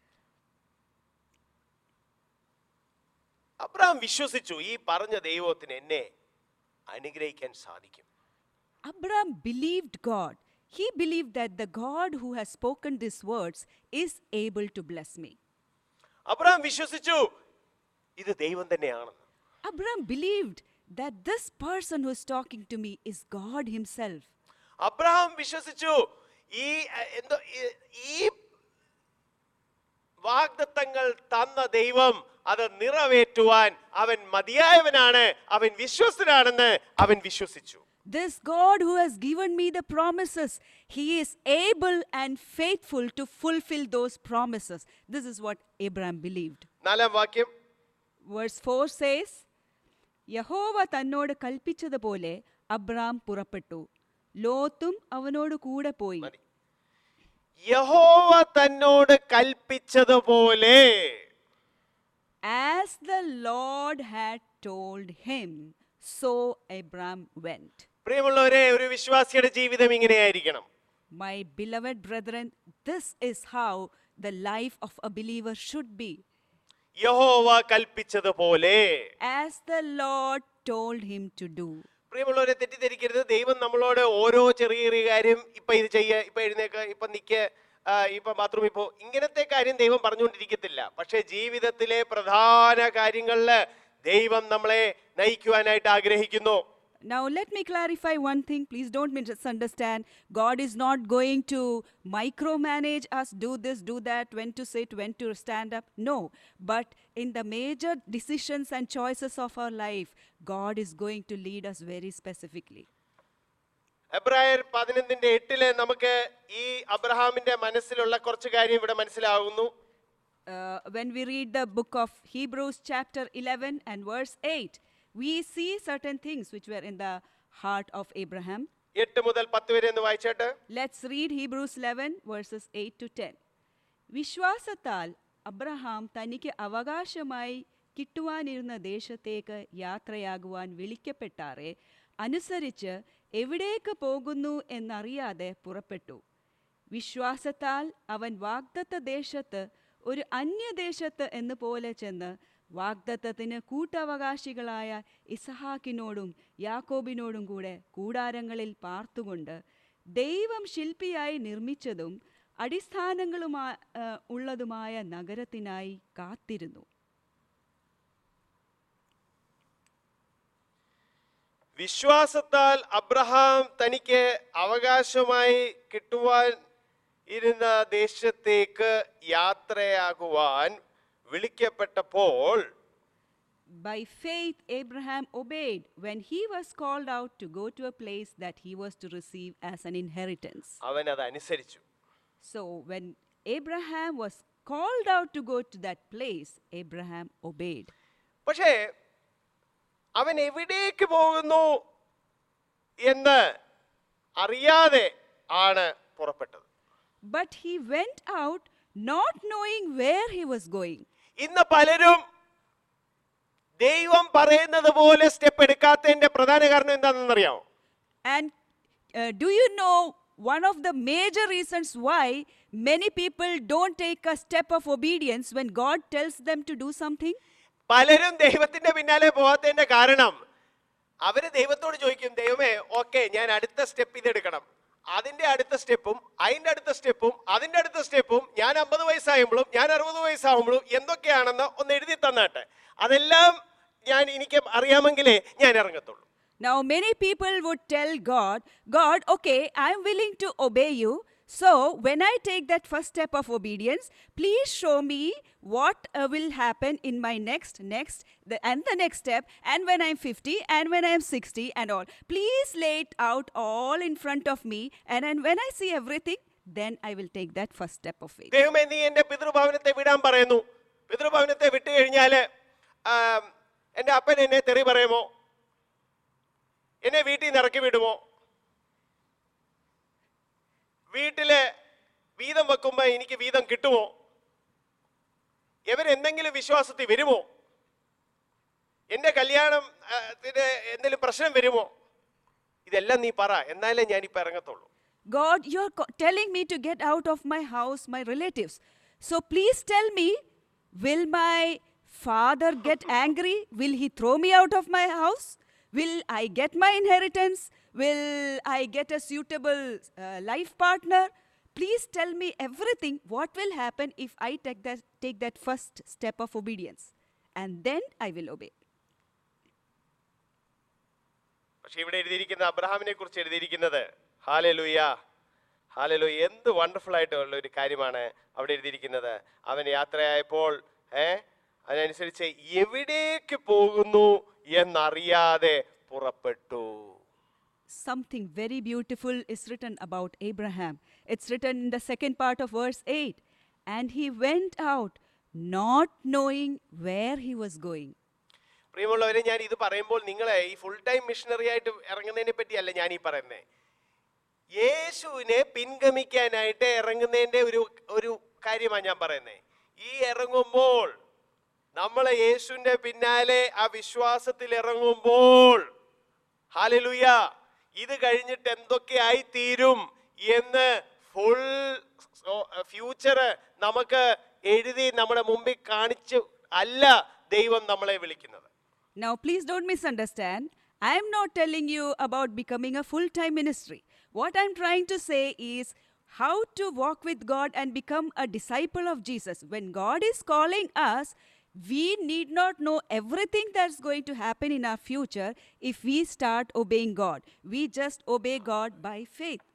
Abraham വിശ്വസിച്ചു ഈ പറഞ്ഞ ദൈവത്തിന് എന്നെ അനുഗ്രഹിക്കാൻ സാധിക്കും Abraham believed God. He believed that the God who has spoken these words is able to bless me. Abraham വിശ്വസിച്ചു ഇത് ദൈവം തന്നെയാണെന്ന് Abraham believed that this person who is talking to me is God Himself. Abraham വിശ്വസിച്ചു ഈ അഹ്, എന്തോ ഈ- ഈ വാഗ്ദത്തങ്ങൾ തന്ന ദൈവം അത് നിറവേറ്റുവാൻ അവൻ മതിയായവനാണ് അവൻ വിശ്വസ്തനാണെന്ന് അവൻ വിശ്വസിച്ചു This God who has given me the promises, He is able and faithful to fulfill those promises. This is what Abraham believed. നാലാം വാക്യം Verse 4 says, യഹോവ തന്നോട് കൽപ്പിച്ചതുപോലെ അബ്രാം പുറപ്പെട്ടു ലോത്തും അവനോട് കൂടെ പോയി മതി യഹോവ തന്നോട് കൽപ്പിച്ചതുപോലെ As the Lord had told him, so Abram went. പ്രിയമുള്ളവരെ ഒരു വിശ്വാസിയുടെ ജീവിതം ഇങ്ങനെയായിരിക്കണം My beloved brethren, this is how the life of a believer should be. യഹോവ കൽപ്പിച്ചതുപോലെ As the Lord told him to do. പ്രിയമുള്ളവരെ തെറ്റിദ്ധരിക്കരുത് ദൈവം നമ്മളോട് ഓരോ ചെറിയ ചെറിയ കാര്യം ഇപ്പൊ ഇത് ചെയ്യ ഇപ്പൊ എഴുന്നേക്ക ഇപ്പൊ നിക്ക് ആ, ഇപ്പൊ ബാത്റൂമിൽ പോ ഇങ്ങനത്തെ കാര്യം ദൈവം പറഞ്ഞുകൊണ്ടിരിക്കത്തില്ല പക്ഷെ ജീവിതത്തിലെ പ്രധാന കാര്യങ്ങളില് ദൈവം നമ്മളെ നയിക്കുവാനായിട്ട് ആഗ്രഹിക്കുന്നു Now, let me clarify one thing. Please don't misunderstand. God is not going to micromanage us, do this, do that, when to sit, when to stand up. No. But in the major decisions and choices of our life, God is going to lead us very specifically. എബ്രായർ പതിനൊന്നിന്റെ എട്ടില് നമുക്ക് ഈ അബ്രഹാമിന്റെ മനസ്സിലുള്ള കുറച്ച് കാര്യം ഇവിടെ മനസ്സിലാകുന്നു Uh, when we read the book of Hebrews, chapter 11 and verse 8, we see certain things which were in the heart of Abraham. എട്ട് മുതൽ പത്ത് വരെ എന്ന് വായിച്ചേട്ട് Let's read Hebrews 11, verses 8 to 10. വിശ്വാസത്താൽ അബ്രഹാം തനിക്ക് അവകാശമായി കിട്ടുവാനിരുന്ന ദേശത്തേക്ക് യാത്രയാകുവാൻ വിളിക്കപ്പെട്ടാറെ അനുസരിച്ച് എവിടേക്ക് പോകുന്നു എന്നറിയാതെ പുറപ്പെട്ടു വിശ്വാസത്താൽ അവൻ വാഗ്ദത്ത ദേശത്ത് ഒരു അന്യദേശത്ത് എന്ന് പോലെ ചെന്ന് വാഗ്ദത്തത്തിന് കൂട്ടവകാശികളായ ഇസഹാക്കിനോടും യാക്കോബിനോടും കൂടെ കൂടാരങ്ങളിൽ പാർത്തുകൊണ്ട് ദൈവം ശില്പിയായി നിർമ്മിച്ചതും അടിസ്ഥാനങ്ങളുമാ ആ, ഉള്ളതുമായ നഗരത്തിനായി കാത്തിരുന്നു വിശ്വാസത്താൽ അബ്രഹാം തനിക്ക് അവകാശമായി കിട്ടുവാൻ ഇരുന്ന ദേശത്തേക്ക് യാത്രയാകുവാൻ വിളിക്കപ്പെട്ടപ്പോൾ By faith, Abraham obeyed when he was called out to go to a place that he was to receive as an inheritance. അവൻ അത് അനുസരിച്ചു So, when Abraham was called out to go to that place, Abraham obeyed. പക്ഷേ അവൻ എവിടേക്ക് പോകുന്നു എന്ന് അറിയാതെ ആണ് പുറപ്പെട്ടത് But he went out not knowing where he was going. ഇന്ന് പലരും ദൈവം പറയുന്നത് പോലെ സ്റ്റെപ്പ് എടുക്കാത്തതിന്റെ പ്രധാന കാരണം എന്താണെന്നറിയാമോ And uh, do you know one of the major reasons why many people don't take a step of obedience when God tells them to do something? പലരും ദൈവത്തിന്റെ പിന്നാലെ പോകാത്തതിന്റെ കാരണം അവര് ദൈവത്തോട് ചോദിക്കും ദൈവമേ ഓക്കെ ഞാൻ അടുത്ത സ്റ്റെപ്പ് ഇതെടുക്കണം അതിന്റെ അടുത്ത സ്റ്റെപ്പും അതിന്റെ അടുത്ത സ്റ്റെപ്പും അതിന്റെ അടുത്ത സ്റ്റെപ്പും ഞാൻ അമ്പത് വയസ്സാകുമ്പോഴും ഞാൻ അറുപത് വയസ്സാകുമ്പോഴും എന്തൊക്കെയാണെന്ന് ഒന്ന് എഴുതി തന്നാട്ടെ അതെല്ലാം ഞാൻ എനിക്ക് അറിയാമെങ്കിലേ ഞാൻ ഇറങ്ങത്തുള്ളൂ Now, many people would tell God, God, okay, I'm willing to obey you. So, when I take that first step of obedience, please show me what uh, will happen in my next, next, the, and the next step, and when I'm 50, and when I'm 60, and all. Please lay it out all in front of me, and then when I see everything, then I will take that first step of faith. ദൈവമേ നീ എന്റെ പിതൃഭവനത്തെ വിടാൻ പറയുന്നു പിതൃഭവനത്തെ വിട്ടു കഴിഞ്ഞാല് ആം, എന്റെ അപ്പൻ എന്നെ തെറി പറയുമോ എന്നെ വീട്ടിൽ നിന്ന് ഇറക്കി വിടുമോ വീട്ടില് വീതം വെക്കുമ്പോ എനിക്ക് വീതം കിട്ടുമോ ഇവരെന്തെങ്കിലും വിശ്വാസത്തിൽ വരുമോ എന്റെ കല്യാണം ആ, ത്തിന് എന്തെങ്കിലും പ്രശ്നം വരുമോ ഇതെല്ലാം നീ പറ എന്നാലേ ഞാനിപ്പോ ഇറങ്ങത്തുള്ളൂ God, you're co- telling me to get out of my house, my relatives. So please tell me, will my father get angry? Will he throw me out of my house? Will I get my inheritance? Will I get a suitable uh, life partner? Please tell me everything. What will happen if I take that, take that first step of obedience? And then I will obey. പക്ഷെ ഇവിടെ എഴുതിയിരിക്കുന്ന അബ്രഹാമിനെ കുറിച്ച് എഴുതിയിരിക്കുന്നത് ഹാലലുയ ഹാലലുയ എന്ത് wonderful ആയിട്ടുള്ള ഒരു കാര്യമാണ് അവിടെ എഴുതിയിരിക്കുന്നത് അവൻ യാത്രയായപ്പോൾ ഏ അതിനനുസരിച്ച് എവിടേക്ക് പോകുന്നു എന്നറിയാതെ പുറപ്പെട്ടു something very beautiful is written about Abraham. It's written in the second part of verse 8. And he went out not knowing where he was going. പ്രിയമുള്ളവരെ ഞാൻ ഇത് പറയുമ്പോൾ നിങ്ങളെ ഈ ഫുൾ ടൈം മിഷണറി ആയിട്ട് ഇറങ്ങുന്നതിനെ പറ്റിയല്ല ഞാൻ ഈ പറയുന്നത് യേശുവിനെ പിൻഗമിക്കാനായിട്ട് ഇറങ്ങുന്നതിന്റെ ഒരു ഒരു കാര്യമാണ് ഞാൻ പറയുന്നത് ഈ ഇറങ്ങുമ്പോൾ നമ്മൾ യേശുവിന്റെ പിന്നാലെ ആ വിശ്വാസത്തിൽ ഇറങ്ങുമ്പോൾ ഹാലലുയ ഇത് കഴിഞ്ഞിട്ട് എന്തൊക്കെ ആയി തീരും എന്ന് ഫുൾ ഫ്യൂച്ചർ നമുക്ക് എഴുതി നമ്മുടെ മുമ്പിൽ കാണിച്ചു അല്ല ദൈവം നമ്മളെ വിളിക്കുന്നത് Now, please don't misunderstand. I am not telling you about becoming a full time ministry. What I'm trying to say is how to walk with God and become a disciple of Jesus. When God is calling us, we need not know everything that's going to happen in our future if we start obeying God. We just obey God by faith.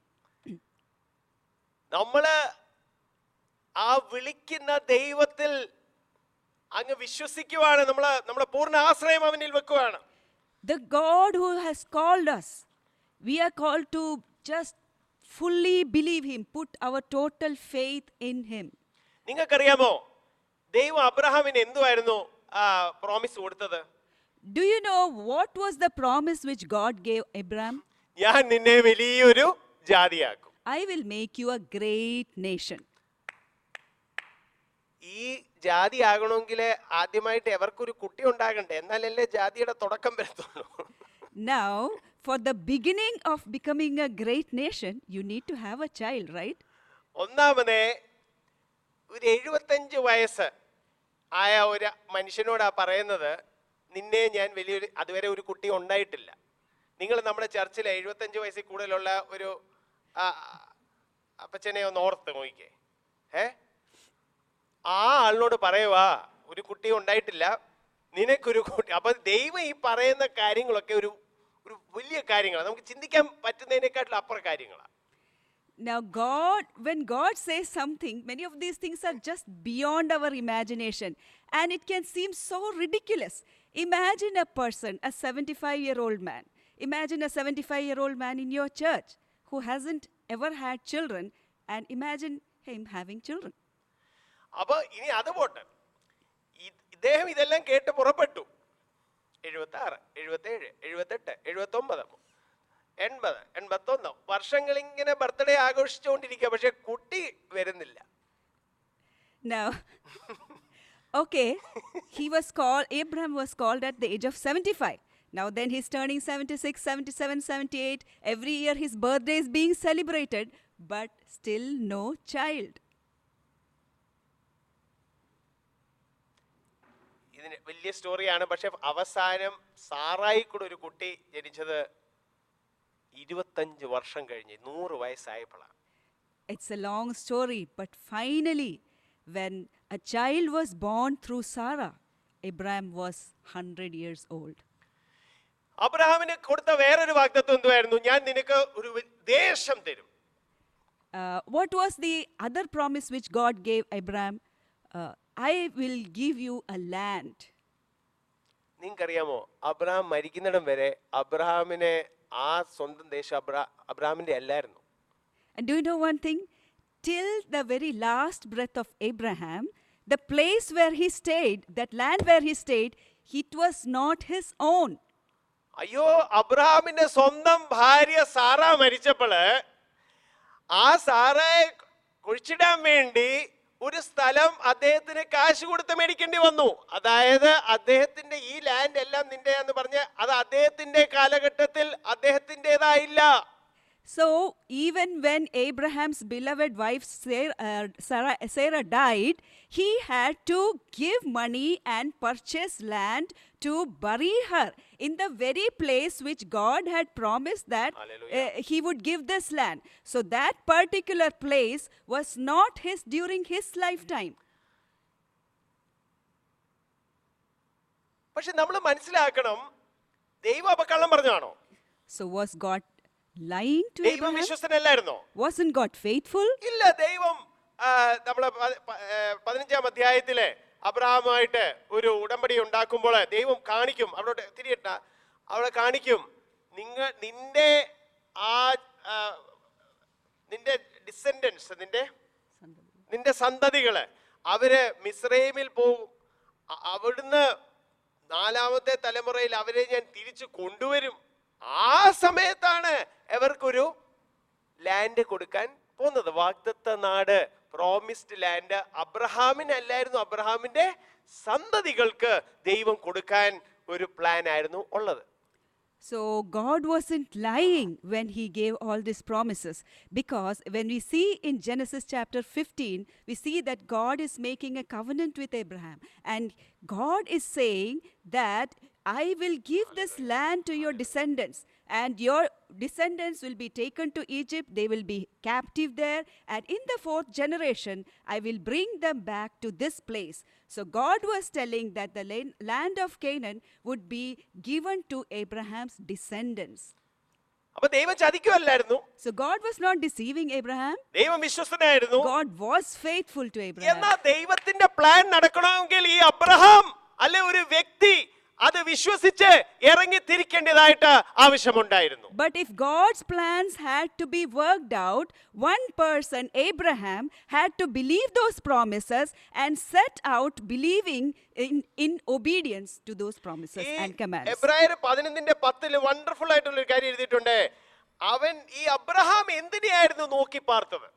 നമ്മള് ആ വിളിക്കുന്ന ദൈവത്തിൽ അങ്ങ് വിശ്വസിക്കുവാണ് നമ്മള് നമ്മുടെ പൂർണ്ണ ആശ്രയം അവനിൽ വെക്കുവാണ് The God who has called us, we are called to just fully believe Him, put our total faith in Him. നിങ്ങൾക്കറിയാമോ ദൈവം അബ്രഹാമിന് എന്തുവായിരുന്നു ആ പ്രോമിസ് കൊടുത്തത് Do you know what was the promise which God gave Abraham? ഞാൻ നിന്നെ വലിയൊരു ജാതിയാക്കും I will make you a great nation. ഈ ജാതി ആകണമെങ്കിൽ ആദ്യമായിട്ട് എവർക്കൊരു കുട്ടി ഉണ്ടാകണ്ടേ എന്നാലല്ലേ ജാതിയുടെ തുടക്കം വരത്തുള്ളൂ Now, for the beginning of becoming a great nation, you need to have a child, right? ഒന്നാമത് ഒരു എഴുപത്തഞ്ച് വയസ്സ് ആയ ഒരു മനുഷ്യനോടാ പറയുന്നത് നിന്നെ ഞാൻ വലിയൊരു അതുവരെ ഒരു കുട്ടി ഉണ്ടായിട്ടില്ല നിങ്ങൾ നമ്മുടെ ചർച്ചിൽ എഴുപത്തഞ്ച് വയസ്സിൽ കൂടുതലുള്ള ഒരു ആ, അപ്പച്ചനെ ഒന്ന് ഓർത്ത് നോക്കിക്കേ ഏ ആ ആളിനോട് പറയുവാ ഒരു കുട്ടി ഉണ്ടായിട്ടില്ല നിനക്കൊരു കുട്ടി അപ്പൊ ദൈവം ഈ പറയുന്ന കാര്യങ്ങളൊക്കെ ഒരു ഒരു വലിയ കാര്യങ്ങളാണ് നമുക്ക് ചിന്തിക്കാൻ പറ്റുന്നതിനേക്കാട്ടിലും അപ്പുറം കാര്യങ്ങളാണ് Now, God, when God says something, many of these things are just beyond our imagination and it can seem so ridiculous. Imagine a person, a 75 year old man. Imagine a 75 year old man in your church who hasn't ever had children and imagine him having children. അപ്പൊ ഇനി അത് പോട്ടെ E- ഇദ്ദേഹം ഇതെല്ലാം കേട്ട് പുറപ്പെട്ടു എഴുപത്തി ആറ് എഴുപത്തി ഏഴ് എഴുപത്തെട്ട് എഴുപത്തി ഒമ്പത് എൺപത് എൺപത്തൊന്ന് വർഷങ്ങൾ ഇങ്ങനെ ബർത്ത്ഡേ ആഘോഷിച്ചുകൊണ്ടിരിക്കുക പക്ഷെ കുട്ടി വരുന്നില്ല Now, okay, he was called, Abraham was called at the age of 75. Now, then he's turning 76, 77, 78. Every year his birthday is being celebrated, but still no child. ഇതിന് വലിയ സ്റ്റോറിയാണ് പക്ഷെ അവസാനം സാറായി കൂടെ ഒരു കുട്ടി ജനിച്ചത് ഇരുപത്തഞ്ച് വർഷം കഴിഞ്ഞ് നൂറ് വയസ്സായപ്പോഴാണ് It's a long story, but finally, when a child was born through Sarah, Abraham was 100 years old. അബ്രഹാമിന് കൊടുത്ത വേറൊരു വാഗ്ദത്വം എന്തുവായിരുന്നു ഞാൻ നിനക്ക് ഒരു വ- ദേശം തരും Uh, what was the other promise which God gave Abraham? Uh, I will give you a land. നിങ്ങൾക്കറിയാമോ അബ്രഹാം മരിക്കുന്നിടം വരെ അബ്രഹാമിനെ ആ സ്വന്തം ദേശം അബ്രാ അബ്രഹാമിന്റെ അല്ലായിരുന്നു And do you know one thing? Till the very last breath of Abraham, the place where he stayed, that land where he stayed, it was not his own. അയ്യോ അബ്രഹാമിന്റെ സ്വന്തം ഭാര്യ സാറ മരിച്ചപ്പോള് ആ സാറയെ കുഴിച്ചിടാൻ വേണ്ടി ഒരു സ്ഥലം അദ്ദേഹത്തിന് കാശ് കൊടുത്ത് മേടിക്കേണ്ടി വന്നു അതായത് അദ്ദേഹത്തിന്റെ ഈ ലാൻഡ് എല്ലാം നിന്റെ എന്ന് പറഞ്ഞ് അത് അദ്ദേഹത്തിന്റെ കാലഘട്ടത്തിൽ അദ്ദേഹത്തിൻ്റെതായില്ല So, even when Abraham's beloved wife Sarah, uh, Sarah, Sarah died, he had to give money and purchase land to bury her in the very place which God had promised that Hallelujah. uh, he would give this land. So, that particular place was not his during his lifetime. പക്ഷെ നമ്മൾ മനസ്സിലാക്കണം ദൈവം അപ്പൊ കള്ളം പറഞ്ഞാണോ So, was God lying to ദൈവം Abraham? വിശ്വസനല്ലായിരുന്നോ Wasn't God faithful? ഇല്ല ദൈവം ആ, നമ്മളെ പ- പ- ഏ, പതിനഞ്ചാം അധ്യായത്തില് അബ്രഹാമായിട്ട് ഒരു ഉടമ്പടി ഉണ്ടാക്കുമ്പോൾ ദൈവം കാണിക്കും അവിടെ തിരിയട്ട അവിടെ കാണിക്കും നിങ്ങ നിന്റെ ആ ആ, നിന്റെ ഡിസെൻഡൻസ് നിന്റെ നിന്റെ സന്തതികള് അവര് മിസ്രൈമിൽ പോകും അ- അവിടുന്ന് നാലാമത്തെ തലമുറയിൽ അവരെ ഞാൻ തിരിച്ചു കൊണ്ടുവരും ആ സമയത്താണ് അവർക്കൊരു ലാൻഡ് കൊടുക്കാൻ പോകുന്നത് വാഗ്ദത്ത നാട് പ്രോമിസ്ഡ് ലാൻഡ് അബ്രഹാമിനല്ലായിരുന്നു അബ്രഹാമിന്റെ സന്തതികൾക്ക് ദൈവം കൊടുക്കാൻ ഒരു പ്ലാൻ ആയിരുന്നു ഉള്ളത് So God wasn't lying when he gave all these promises because when we see in Genesis chapter 15 we see that God is making a covenant with Abraham and God is saying that I will give this land to your descendants and your descendants will be taken to Egypt they will be captive there and in the fourth generation I will bring them back to this place so God was telling that the lan- land of Canaan would be given to Abraham's descendants. അപ്പൊ ദൈവം ചതിക്കുമല്ലായിരുന്നു So God was not deceiving Abraham. ദൈവം വിശ്വസനായിരുന്നു God was faithful to Abraham. എന്നാ ദൈവത്തിന്റെ plan നടക്കണമെങ്കിൽ ഈ Abraham അല്ലെ ഒരു വ്യക്തി അത് വിശ്വസിച്ച് ഇറങ്ങി തിരിക്കേണ്ടതായിട്ട് ആവശ്യമുണ്ടായിരുന്നു But if God's plans had to be worked out, one person, Abraham, had to believe those promises and set out believing in, in obedience to those promises ഈ and commands. എബ്രായർ പതിനൊന്നിന്റെ പത്തില് വണ്ടർഫുൾ ആയിട്ടുള്ള ഒരു കാര്യം എഴുതിയിട്ടുണ്ട് അവൻ ഈ അബ്രഹാം എന്തിനെയായിരുന്നു നോക്കി പാർത്തത്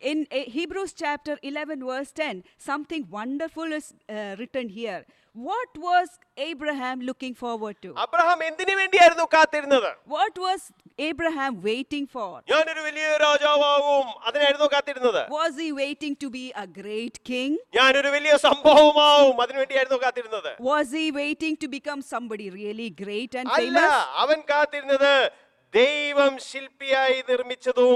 In uh, Hebrews chapter 11, verse 10, something wonderful is uh, written here. What was Abraham looking forward to? Abraham എന്തിനു വേണ്ടിയായിരുന്നു കാത്തിരുന്നത് What was Abraham waiting for? ഞാനൊരു വലിയ രാജാവാകും അതിനായിരുന്നു കാത്തിരുന്നത് Was he waiting to be a great king? ഞാനൊരു വലിയ സംഭവമാവും അതിനുവേണ്ടിയായിരുന്നു കാത്തിരുന്നത് Was he waiting to become somebody really great and അല്ല famous? അവൻ കാത്തിരുന്നത് ദൈവം ശില്പിയായി നിർമ്മിച്ചതും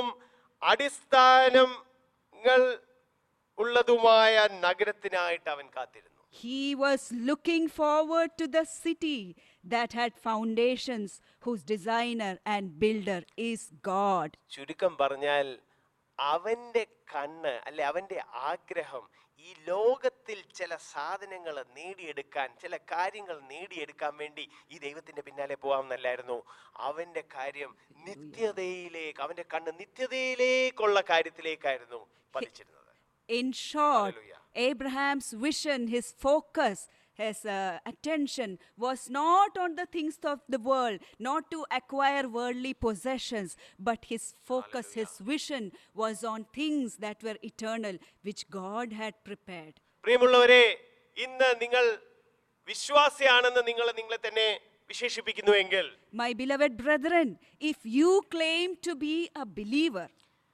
അടിസ്ഥാനങ്ങൾ ഉള്ളതുമായ നഗരത്തിനായിട്ട് അവൻ കാത്തിരുന്നു He was looking forward to the city that had foundations, whose designer and builder is God. ചുരുക്കം പറഞ്ഞാൽ അവന്റെ കണ്ണ് അല്ലെ അവന്റെ ആഗ്രഹം ഈ ലോകത്തിൽ ചില സാധനങ്ങൾ നേടിയെടുക്കാൻ ചില കാര്യങ്ങൾ നേടിയെടുക്കാൻ വേണ്ടി ഈ ദൈവത്തിന്റെ പിന്നാലെ പോകാമെന്നല്ലായിരുന്നു അവന്റെ കാര്യം നിത്യതയിലേക്ക് അവന്റെ കണ്ണ് നിത്യതയിലേക്കുള്ള കാര്യത്തിലേക്കായിരുന്നു പതിച്ചിരുന്നത് In short, Hallelujah. Abraham's vision, his focus, his uh, attention was not on the things of the world, not to acquire worldly possessions, but his focus, his vision was on things that were eternal, which God had prepared. പ്രിയമുള്ളവരെ ഇന്ന് നിങ്ങൾ വിശ്വാസിയാണെന്ന് നിങ്ങൾ നിങ്ങളെ തന്നെ വിശേഷിപ്പിക്കുന്നുവെങ്കിൽ My beloved brethren, if you claim to be a believer,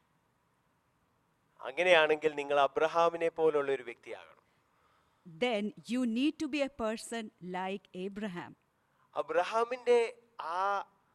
അങ്ങനെയാണെങ്കിൽ നിങ്ങൾ അബ്രഹാമിനെ പോലുള്ള ഒരു വ്യക്തിയാകണം then you need to be a person like Abraham. അബ്രഹാമിന്റെ ആ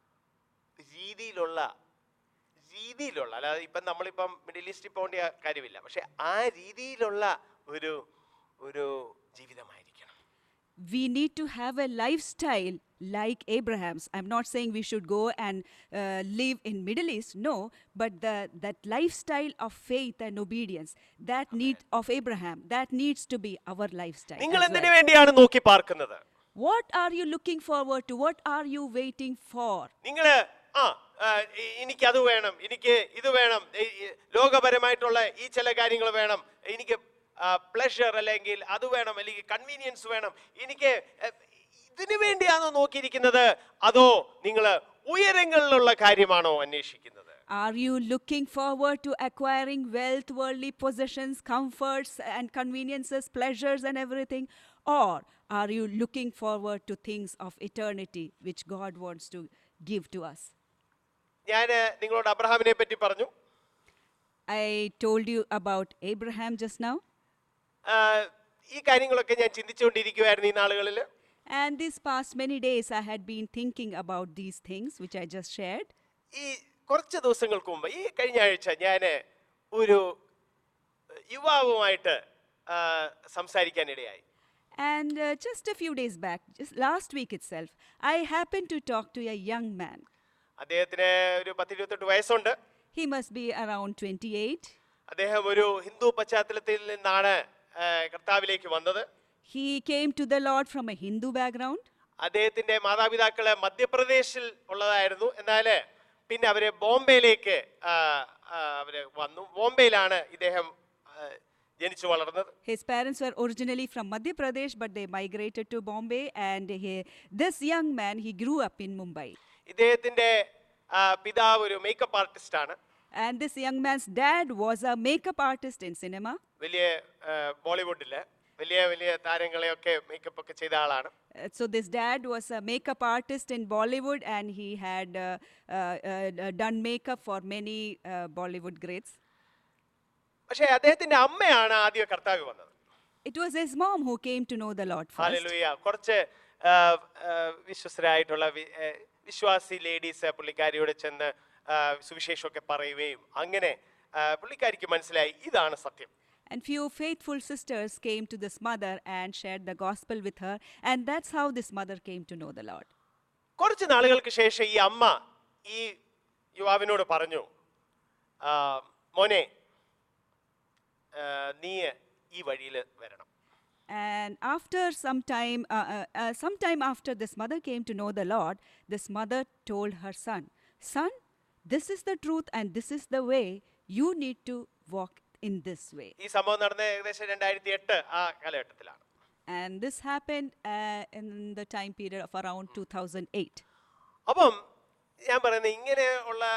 രീതിയിലുള്ള രീതിയിലുള്ള അല്ലാതെ ഇപ്പം നമ്മളിപ്പം മിഡിൽ ഈസ്റ്റിൽ പോകേണ്ട കാര്യമില്ല പക്ഷെ ആ രീതിയിലുള്ള ഒരു ഒരു ജീവിതമായിരിക്കണം we need to have a lifestyle like abraham's i'm not saying we should go and uh, live in middle east no but the, that lifestyle of faith and obedience that need of abraham that needs to be our lifestyle നിങ്ങൾ as എന്തിനു well. വേണ്ടിയാണ് നോക്കി പാർക്കുന്നത് what are you looking forward to what are you waiting for നിങ്ങൾ ആ ആ, A- എനിക്ക് അത് വേണം എനിക്ക് ഇത് വേണം ഈ- ഈ ലോകപരമായിട്ടുള്ള ഈ ചില കാര്യങ്ങൾ വേണം എനിക്ക് പ്ലഷർ അല്ലെങ്കിൽ അത് വേണം അല്ലെങ്കിൽ കൺവീനിയൻസ് വേണം എനിക്ക് എ, ഇതിനു വേണ്ടിയാണോ നോക്കിയിരിക്കുന്നത് അതോ നിങ്ങൾ ഉയരങ്ങളിലുള്ള കാര്യമാണോ അന്വേഷിക്കുന്നത് Are you looking forward to acquiring wealth, worldly possessions, comforts, and conveniences, pleasures, and everything? Or are you looking forward to things of eternity which God wants to give to us? ഞാൻ നിങ്ങളോട് അബ്രഹാമിനെ പറ്റി പറഞ്ഞു I told you about Abraham just now. ആ, ഈ കാര്യങ്ങളൊക്കെ ഞാൻ ചിന്തിച്ചുകൊണ്ടിരിക്കുവായിരുന്നു ഈ നാളുകളിൽ And these past many days, I had been thinking about these things which I just shared. ഈ കുറച്ച് ദിവസങ്ങൾക്ക് മുമ്പ് ഈ കഴിഞ്ഞ ആഴ്ച ഞാൻ ഒരു യുവാവുമായിട്ട് ആ, സംസാരിക്കാനിടയായി And uh, just a few days back, just last week itself, I happened to talk to a young man. അദ്ദേഹത്തിന് ഒരു പത്തിരുപത്തെട്ട് വയസ്സുണ്ട് He must be around 28. അദ്ദേഹം ഒരു ഹിന്ദു പശ്ചാത്തലത്തിൽ നിന്നാണ് ആ, കർത്താവിലേക്ക് വന്നത് He came to the Lord from a Hindu background. അദ്ദേഹത്തിന്റെ മാതാപിതാക്കള് മധ്യപ്രദേശിൽ ഉള്ളതായിരുന്നു എന്നാൽ പിന്നെ അവര് ബോംബെയിലേക്ക് ആ, ആ, അവര് വന്നു ബോംബെയിലാണ് ഇദ്ദേഹം ആ, ജനിച്ചു വളർന്നത് His parents were originally from Madhya Pradesh, but they migrated to Bombay. And he, this young man, he grew up in Mumbai. ഇദ്ദേഹത്തിന്റെ ആ, പിതാവ് ഒരു മേക്കപ്പ് ആർട്ടിസ്റ്റ് ആണ് And this young man's dad was a makeup artist in cinema. വലിയ ആ, ബോളിവുഡില് വലിയ വലിയ താരങ്ങളെയൊക്കെ makeup ഒക്കെ ചെയ്ത ആളാണ് Uh, so this dad was a makeup artist in Bollywood, and he had uh, uh, uh, done makeup for many uh, Bollywood greats. പക്ഷേ അദ്ദേഹത്തിന്റെ അമ്മയാണ് ആദ്യം കർത്താവ് വന്നത് It was his mom who came to know the Lord first. Hallelujah കുറച്ച് ആ, ആ, വിശ്വസ്തരായിട്ടുള്ള V- ഏ, വിശ്വാസി ലേഡീസ് പുള്ളിക്കാരിയോട് ചെന്ന് ആ, സുവിശേഷമൊക്കെ പറയുകയും അങ്ങനെ ആ, പുള്ളിക്കാരിക്ക് മനസ്സിലായി ഇതാണ് സത്യം And few faithful sisters came to this mother and shared the gospel with her, and that's how this mother came to know the Lord. കുറച്ച് നാളുകൾക്ക് ശേഷം ഈ അമ്മ ഈ യുവാവിനോട് പറഞ്ഞു ആ, മോനെ ആ, നീ ഈ വഴിയിൽ വരണം And after some time, uh, uh, uh, some time after this mother came to know the Lord, this mother told her son, "Son, this is the truth, and this is the way. You need to walk in this way." ഈ സംഭവം നടന്ന ഏകദേശം രണ്ടായിരത്തി എട്ട് ആ കാലഘട്ടത്തിലാണ് And this happened uh, in the time period of around 2008. അപ്പം ഞാൻ പറയുന്നത് ഇങ്ങനെ ഉള്ള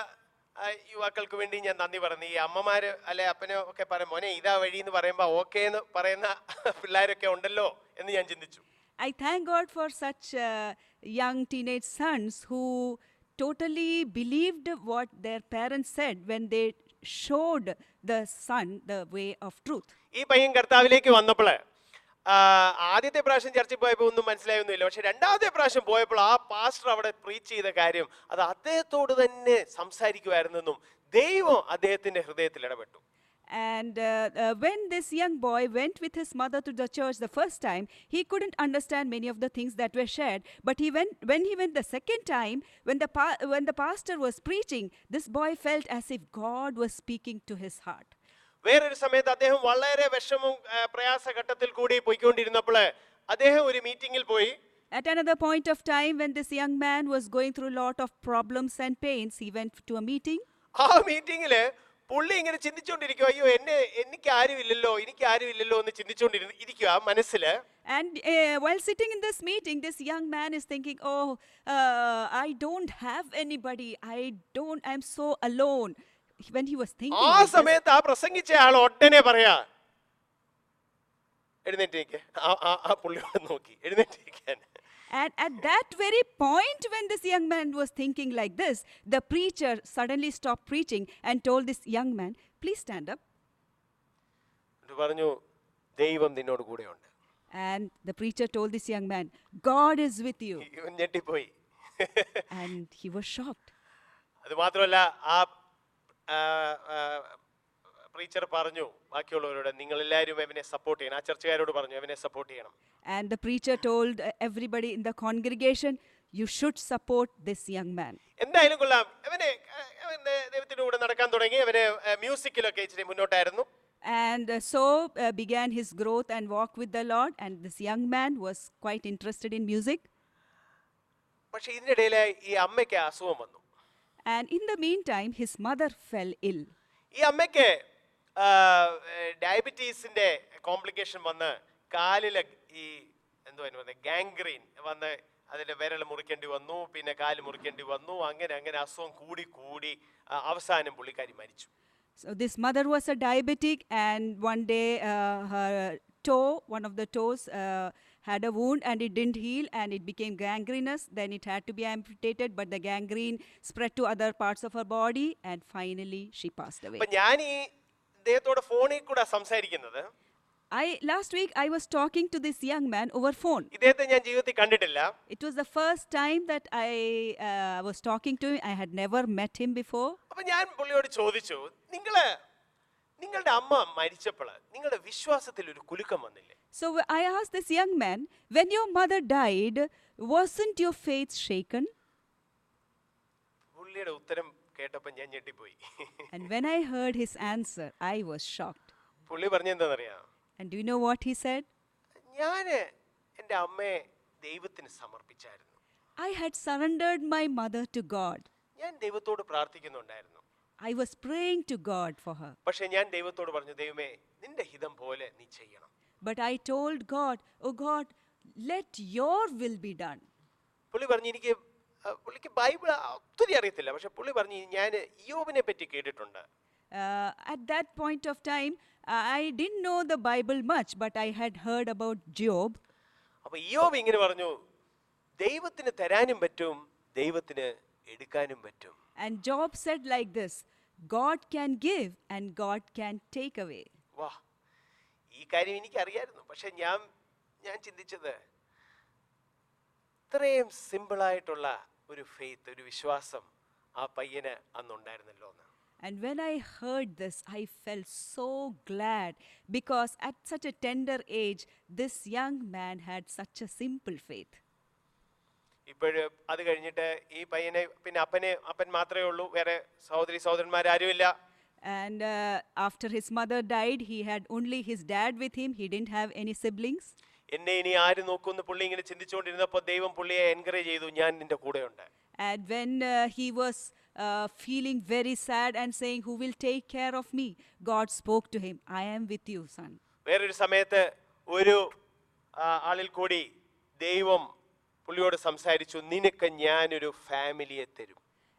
ആ, യുവാക്കൾക്ക് വേണ്ടി ഞാൻ നന്ദി പറഞ്ഞു ഈ അമ്മമാര് അല്ലെ അപ്പനോ ഒക്കെ പറയും മോനെ ഇതാ വഴി എന്ന് പറയുമ്പോ ഓക്കേ എന്ന് പറയുന്ന പിള്ളേരൊക്കെ ഉണ്ടല്ലോ എന്ന് ഞാൻ ചിന്തിച്ചു I thank God for such uh, young teenage sons who totally believed what their parents said when they showed the son the way of truth. ഈ പയ്യൻ കർത്താവിലേക്ക് വന്നപ്പോൾ ആദ്യത്തെ പ്രാവശ്യം ചർച്ചിൽ പോയപ്പോൾ ഒന്നും മനസ്സിലായൊന്നുമില്ല പക്ഷെ രണ്ടാമത്തെ പ്രാവശ്യം പോയപ്പോൾ ആ പാസ്റ്റർ അവിടെ പ്രീച്ച് ചെയ്ത കാര്യം അത് അദ്ദേഹത്തോട് തന്നെ സംസാരിക്കുമായിരുന്നെന്നും ദൈവം അദ്ദേഹത്തിന്റെ ഹൃദയത്തിൽ ഇടപെട്ടു And uh, uh, when this young boy went with his mother to the church the first time, he couldn't understand many of the things that were shared. But he went when he went the second time, when the pa- when the pastor was preaching, this boy felt as if God was speaking to his heart. വേറൊരു സമയത്ത് അദ്ദേഹം വളരെ വിഷമവും ആ, പ്രയാസഘട്ടത്തിൽ കൂടി പോയിക്കൊണ്ടിരുന്നപ്പോൾ അദ്ദേഹം ഒരു മീറ്റിംഗിൽ പോയി At another point of time, when this young man was going through a lot of problems and pains, he went to a meeting. ആ മീറ്റിംഗില് പുള്ളി ഇങ്ങനെ ചിന്തിച്ചുകൊണ്ടിരിക്കുക അയ്യോ എന്നെ എനിക്ക് ആരുമില്ലല്ലോ എനിക്ക് ആരുമില്ലല്ലോ എന്ന് ചിന്തിച്ചുകൊണ്ടിരുന്നു ഇരിക്കുക മനസ്സില് And uh, while sitting in this meeting, this young man is thinking, "Oh, uh, I don't have anybody. I don't. I'm so alone." When he was thinking, ആ like this, സമയത്ത് ആ പ്രസംഗിച്ച ആൾ ഒട്ടനെ പറയാ എഴുന്നേറ്റേക്ക് ആ ആ ആ പുള്ളിയോട് നോക്കി എഴുന്നേറ്റേക്കാൻ and at that very point, when this young man was thinking like this, the preacher suddenly stopped preaching and told this young man, "Please stand up." എന്നിട്ട് പറഞ്ഞു ദൈവം നിന്നോട് കൂടെയുണ്ട് And the preacher told this young man, "God is with you." ഇവൻ ഞെട്ടിപ്പോയി And he was shocked. അത് മാത്രമല്ല ആ പ്രീച്ചർ പറഞ്ഞു ബാക്കിയുള്ളവരോട് നിങ്ങൾ എല്ലാവരും അവനെ സപ്പോർട്ട് ചെയ്യണം ആ ചർച്ചക്കാരോട് പറഞ്ഞു അവനെ സപ്പോർട്ട് ചെയ്യണം And the preacher told uh, everybody in the congregation, You should support this young man. എന്തായാലും കൊള്ളാം അവനെ ആ, അവന്റെ ദൈവത്തിന്റെ കൂടെ നടക്കാൻ തുടങ്ങി അവന് മ്യൂസിക്കിലൊക്കെ ഇച്ചിരി മുന്നോട്ടായിരുന്നു And uh, so uh, began his growth and walk with the Lord. And this young man was quite interested in music. പക്ഷെ ഇതിനിടയിൽ ഈ അമ്മയ്ക്ക് അസുഖം വന്നു And in the meantime, his mother fell ill. ഈ അമ്മയ്ക്ക് ഡയബറ്റീസിന്റെ കോംപ്ലിക്കേഷൻ വന്ന് കാലിലെ ഈ എന്തുവാ പറയുന്നത് ഗാംഗ്രീൻ വന്ന് അതിന്റെ വിരൽ മുറിക്കേണ്ടി വന്നു പിന്നെ കാല് മുറിക്കേണ്ടി വന്നു അങ്ങനെ അങ്ങനെ അസുഖം കൂടി കൂടി ആ, അവസാനം പുള്ളിക്കാരി മരിച്ചു So this mother was a diabetic, and one day uh, her toe, one of the toes, uh, had a wound and it didn't heal and it became gangrenous. Then it had to be amputated, but the gangrene spread to other parts of her body, and finally she passed away. അപ്പൊ ഞാൻ ഈ ഇദ്ദേഹത്തോട് ഫോണിൽ കൂടെ സംസാരിക്കുന്നത് I last week I was talking to this young man over phone. ഇദ്ദേഹത്തെ ഞാൻ ജീവിതത്തിൽ കണ്ടിട്ടില്ല It was the first time that I uh, was talking to him. I had never met him before. അപ്പൊ ഞാൻ പുള്ളിയോട് ചോദിച്ചു നിങ്ങള് നിങ്ങളുടെ അമ്മ മരിച്ചപ്പോൾ നിങ്ങളുടെ വിശ്വാസത്തിൽ ഒരു കുലുക്കം വന്നില്ലേ So wh- I asked this young man, when your mother died, wasn't your faith shaken? പുള്ളിയുടെ ഉത്തരം കേട്ടപ്പോൾ ഞാൻ ഞെട്ടിപ്പോയി And when I heard his answer, I was shocked. പുള്ളി പറഞ്ഞെന്താണെന്നറിയാം And do you know what he said? ഞാൻ എൻ്റെ അമ്മയെ ദൈവത്തിന് സമർപ്പിച്ചായിരുന്നു I had surrendered my mother to God. ഞാൻ ദൈവത്തോട് പ്രാർത്ഥിക്കുന്നുണ്ടായിരുന്നു I was praying to God for her. പക്ഷെ ഞാൻ ദൈവത്തോട് പറഞ്ഞു ദൈവമേ നിന്റെ ഹിതം പോലെ നീ ചെയ്യണം But I told God, Oh God, let your will be done. പുള്ളി പറഞ്ഞു എനിക്ക് ആ, പുള്ളിക്ക് ബൈബിൾ ഒത്തിരി അറിയത്തില്ല പക്ഷെ പുള്ളി പറഞ്ഞു ഞാൻ ഇയോബിനെ പറ്റി കേട്ടിട്ടുണ്ട് Uh, at that point of time, I didn't know the Bible much, but I had heard about Job. അപ്പൊ ഇയോബ് ഇങ്ങനെ പറഞ്ഞു ദൈവത്തിന് തരാനും പറ്റും ദൈവത്തിന് എടുക്കാനും പറ്റും And Job said like this God can give and God can take away. വാ ഈ കാര്യം എനിക്കറിയായിരുന്നു പക്ഷെ ഞാൻ ഞാൻ ചിന്തിച്ചത് ഇത്രയും സിമ്പിളായിട്ടുള്ള ഒരു ഫെയ്ത്ത് ഒരു വിശ്വാസം ആ പയ്യന് അന്നുണ്ടായിരുന്നല്ലോ എന്ന് And when I heard this, I felt so glad because at such a tender age, this young man had such a simple faith. ഇപ്പോഴ് അത് കഴിഞ്ഞിട്ട് ഈ പയ്യനെ പിന്നെ അപ്പനെ അപ്പൻ മാത്രമേ ഉള്ളൂ വേറെ സഹോദരി സഹോദരന്മാരാരുമില്ല And uh, after his mother died, he had only his dad with him. He didn't have any siblings. എന്നെ ഇനി ആര് നോക്കുമെന്ന് പുള്ളി ഇങ്ങനെ ചിന്തിച്ചുകൊണ്ടിരുന്നപ്പോൾ ദൈവം പുള്ളിയെ എൻകറേജ് ചെയ്തു ഞാൻ നിന്റെ കൂടെയുണ്ട് And when uh, he was uh, feeling very sad and saying, Who will take care of me? God spoke to him, I am with you, son. വേറൊരു സമയത്ത് ഒരു ആ, ആളിൽ കൂടി ദൈവം പുള്ളിയോട് സംസാരിച്ചു നിനക്ക് ഞാനൊരു ഫാമിലിയെ തരും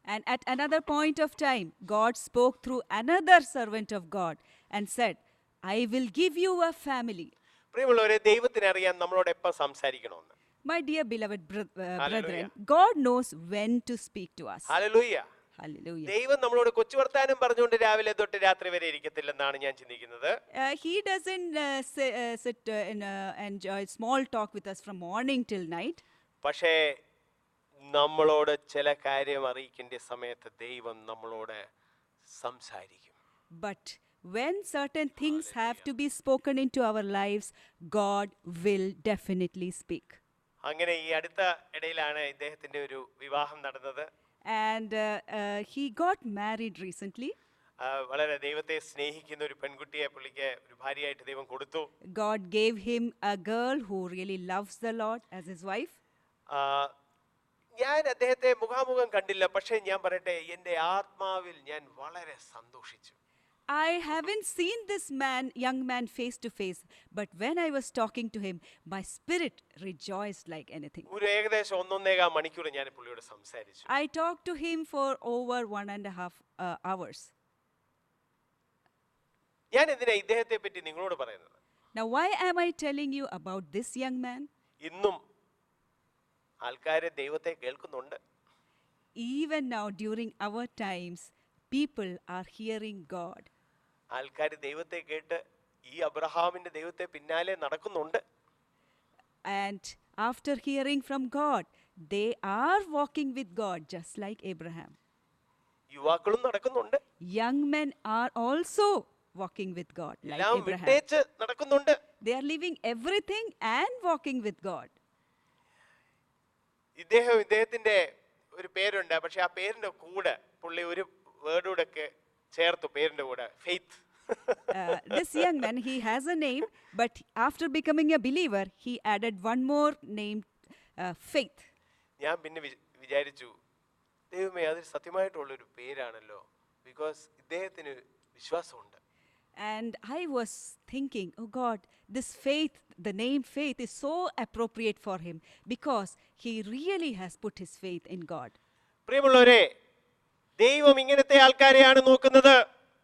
And at another point of time, God spoke through another servant of God and said, I will give you a family. പ്രിയമുള്ളവരെ ദൈവത്തിന് അറിയാം നമ്മളോട് എപ്പോൾ സംസാരിക്കണമെന്ന് My dear beloved bro- uh, Hallelujah. brethren, God knows when to speak to us. Hallelujah Hallelujah. ദൈവം നമ്മളോട് കൊച്ചു വർത്താനം പറഞ്ഞുകൊണ്ട് രാവിലെ തൊട്ട് രാത്രി വരെ ഇരിക്കത്തില്ലെന്നാണ് ഞാൻ ചിന്തിക്കുന്നത് Uh, he doesn't uh, si- uh, sit uh, and uh, enjoy small talk with us from morning till night. പക്ഷേ നമ്മളോട് ചില കാര്യം അറിയിക്കേണ്ട സമയത്ത് ദൈവം നമ്മളോട് സംസാരിക്കും But when certain things have to be spoken into our lives, God will definitely speak. അങ്ങനെ ഈ അടുത്ത ഇടയിലാണ് ഇദ്ദേഹത്തിന്റെ ഒരു വിവാഹം നടന്നത് And uh, uh, he got married recently. ആ, വളരെ ദൈവത്തെ സ്നേഹിക്കുന്ന ഒരു പെൺകുട്ടിയെ പുള്ളിക്ക് ഒരു ഭാര്യയായിട്ട് ദൈവം കൊടുത്തു God gave him a girl who really loves the Lord as his wife. ആ, ഞാൻ അദ്ദേഹത്തെ മുഖാമുഖം കണ്ടില്ല പക്ഷേ ഞാൻ പറയട്ടെ എൻ്റെ ആത്മാവിൽ ഞാൻ വളരെ സന്തോഷിച്ചു I haven't seen this man, young man, face to face, but when I was talking to him, my spirit rejoiced like anything. ഒരു ഏകദേശം ഒന്നൊന്നേകാ മണിക്കൂർ ഞാൻ പുള്ളിയോട് സംസാരിച്ചു I talked to him for over one and a half uh, hours. ഞാൻ എന്തിനാ ഇദ്ദേഹത്തെ പറ്റി നിങ്ങളോട് പറയുന്നത് Now, why am I telling you about this young man? ഇന്നും ആൾക്കാര് ദൈവത്തെ കേൾക്കുന്നുണ്ട് Even now, during our times, people are hearing God. ആൾക്കാർ ദൈവത്തെ കേട്ട് ഈ അബ്രഹാമിന്റെ ദൈവത്തെ പിന്നാലെ നടക്കുന്നുണ്ട് And after hearing from God, they are walking with God just like Abraham. യുവാക്കളും നടക്കുന്നുണ്ട് Young men are also walking with God like എല്ലാം Abraham. വിട്ടേച്ച് നടക്കുന്നുണ്ട് They are leaving everything and walking with God. ഇദ്ദേഹം ഇദ്ദേഹത്തിന്റെ ഒരു പേരുണ്ട് പക്ഷെ ആ പേരിന്റെ കൂടെ പുള്ളി ഒരു വേർഡ് കൂടെ ഒക്കെ ചേർത്തു പേരിന്റെ കൂടെ faith Uh, this young man, he has a name, but after becoming a believer, he added one more name, uh, faith. ഞാൻ പിന്നെ വി- വിചാരിച്ചു ദൈവമേ അത് സത്യമായിട്ടുള്ളൊരു പേരാണല്ലോ ബിക്കോസ് ഇദ്ദേഹത്തിന് വിശ്വാസമുണ്ട് And I was thinking, oh God, this faith, the name faith is so appropriate for him because he really has put his faith in God. പ്രിയമുള്ളവരെ ദൈവം ഇങ്ങനത്തെ ആൾക്കാരെയാണ് നോക്കുന്നത്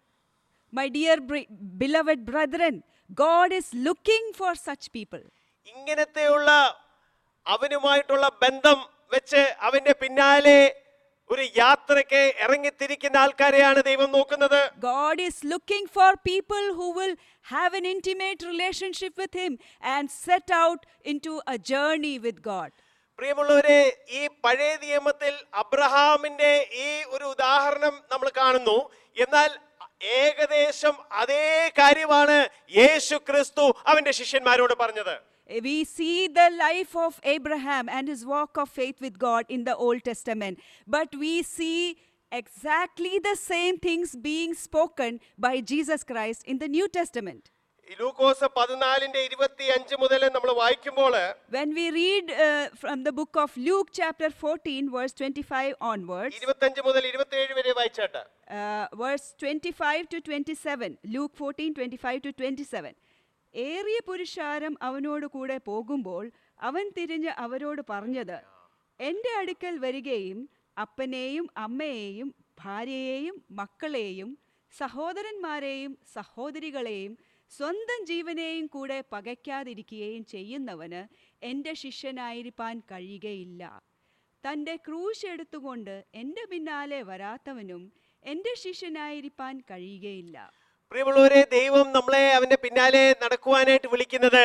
My dear br- beloved brethren, God is looking for such people. ഇങ്ങനത്തെയുള്ള അവനുമായിട്ടുള്ള ബന്ധം വെച്ച് അവന്റെ പിന്നാലെ ഒരു യാത്രയ്ക്ക് ഇറങ്ങിത്തിരിക്കുന്ന ആൾക്കാരെയാണ് ദൈവം നോക്കുന്നത് God is looking for people who will have an intimate relationship with Him and set out into a journey with God. പ്രിയമുള്ളവരെ ഈ പഴയ നിയമത്തിൽ അബ്രഹാമിന്റെ ഈ ഒരു ഉദാഹരണം നമ്മൾ കാണുന്നു എന്നാൽ ഏകദേശം അതേ കാര്യമാണ് യേശു ക്രിസ്തു അവന്റെ ശിഷ്യന്മാരോട് പറഞ്ഞത് We see the life of Abraham and his walk of faith with God in the Old Testament, but we see exactly the same things being spoken by Jesus Christ in the New Testament. ഈ ലൂക്കോസ് പതിനാലിന്റെ ഇരുപത്തി അഞ്ച് മുതൽ നമ്മൾ വായിക്കുമ്പോൾ When we read uh, from the book of Luke, chapter 14, verse 25 onwards, ഇരുപത്തഞ്ച് മുതൽ ഇരുപത്തിയേഴ് വരെ വായിച്ചാട്ട് uh, verse 25 to 27 luke 14 25 to 27 ഏറിയ പുരുഷാരം അവനോട് കൂടെ പോകുമ്പോൾ അവൻ തിരിഞ്ഞ് അവരോട് പറഞ്ഞത് എൻ്റെ അടുക്കൽ വരികയും അപ്പനെയും അമ്മയെയും ഭാര്യയെയും മക്കളെയും സഹോദരന്മാരെയും സഹോദരികളെയും സ്വന്തം ജീവനെയും കൂടെ പകയ്ക്കാതിരിക്കുകയും ചെയ്യുന്നവന് എൻ്റെ ശിഷ്യനായിരിക്കാൻ കഴിയുകയില്ല തൻ്റെ ക്രൂശ് എടുത്തുകൊണ്ട് എൻ്റെ പിന്നാലെ വരാത്തവനും എൻ്റെ ശിഷ്യനായിരിക്കാൻ കഴിയുകയില്ല പ്രിയമുള്ളവരെ ദൈവം നമ്മളെ അവന്റെ പിന്നാലെ നടക്കുവാനായിട്ട് വിളിക്കുന്നത്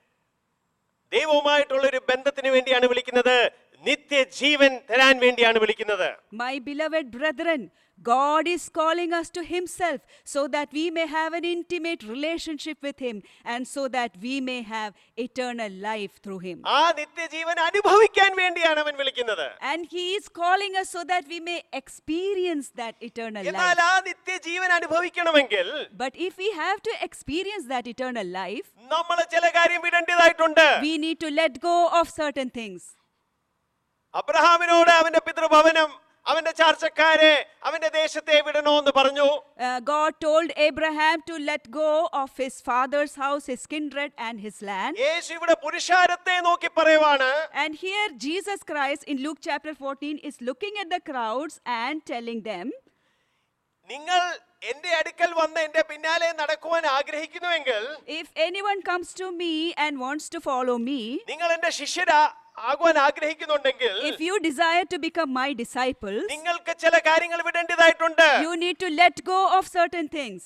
ദൈവവുമായിട്ടുള്ള ഒരു ബന്ധത്തിന് വേണ്ടിയാണ് വിളിക്കുന്നത് നിത്യജീവൻ തരാൻ വേണ്ടിയാണ് വിളിക്കുന്നത് My beloved brethren, God is calling us to Himself so that we may have an intimate relationship with Him and so that we may have eternal life through Him. ആ നിത്യജീവൻ അനുഭവിക്കാൻ വേണ്ടിയാണ് അവൻ വിളിക്കുന്നത് And He is calling us so that we may experience that eternal എന്നാൽ life. ആ നിത്യജീവൻ അനുഭവിക്കണമെങ്കിൽ But if we have to experience that eternal life, നമ്മൾ ചില കാര്യം വിടേണ്ടതായിട്ടുണ്ട് we need to let go of certain things. അബ്രഹാമിനോട് അവന്റെ പിതൃഭവനം അവന്റെ ചാർച്ചക്കാരെ അവന്റെ ദേശത്തെ വിടണോന്ന് പറഞ്ഞു Uh, God told Abraham to let go of his father's house, his kindred, and his land. യേശു ഇവിടെ പുരുഷാരത്തെ നോക്കി പറയുവാണ് And here, Jesus Christ in Luke chapter 14 is looking at the crowds and telling them, നിങ്ങൾ എന്റെ അടുക്കൽ വന്ന് എന്റെ പിന്നാലെ നടക്കുവാൻ ആഗ്രഹിക്കുന്നുവെങ്കിൽ If anyone comes to me and wants to follow me, നിങ്ങൾ എന്റെ ശിഷ്യരാ ആകുവാൻ ആഗ്രഹിക്കുന്നുണ്ടെങ്കിൽ if you desire to become my disciples, നിങ്ങൾക്ക് ചില കാര്യങ്ങൾ വിടേണ്ടതായിട്ടുണ്ട് you need to let go of certain things.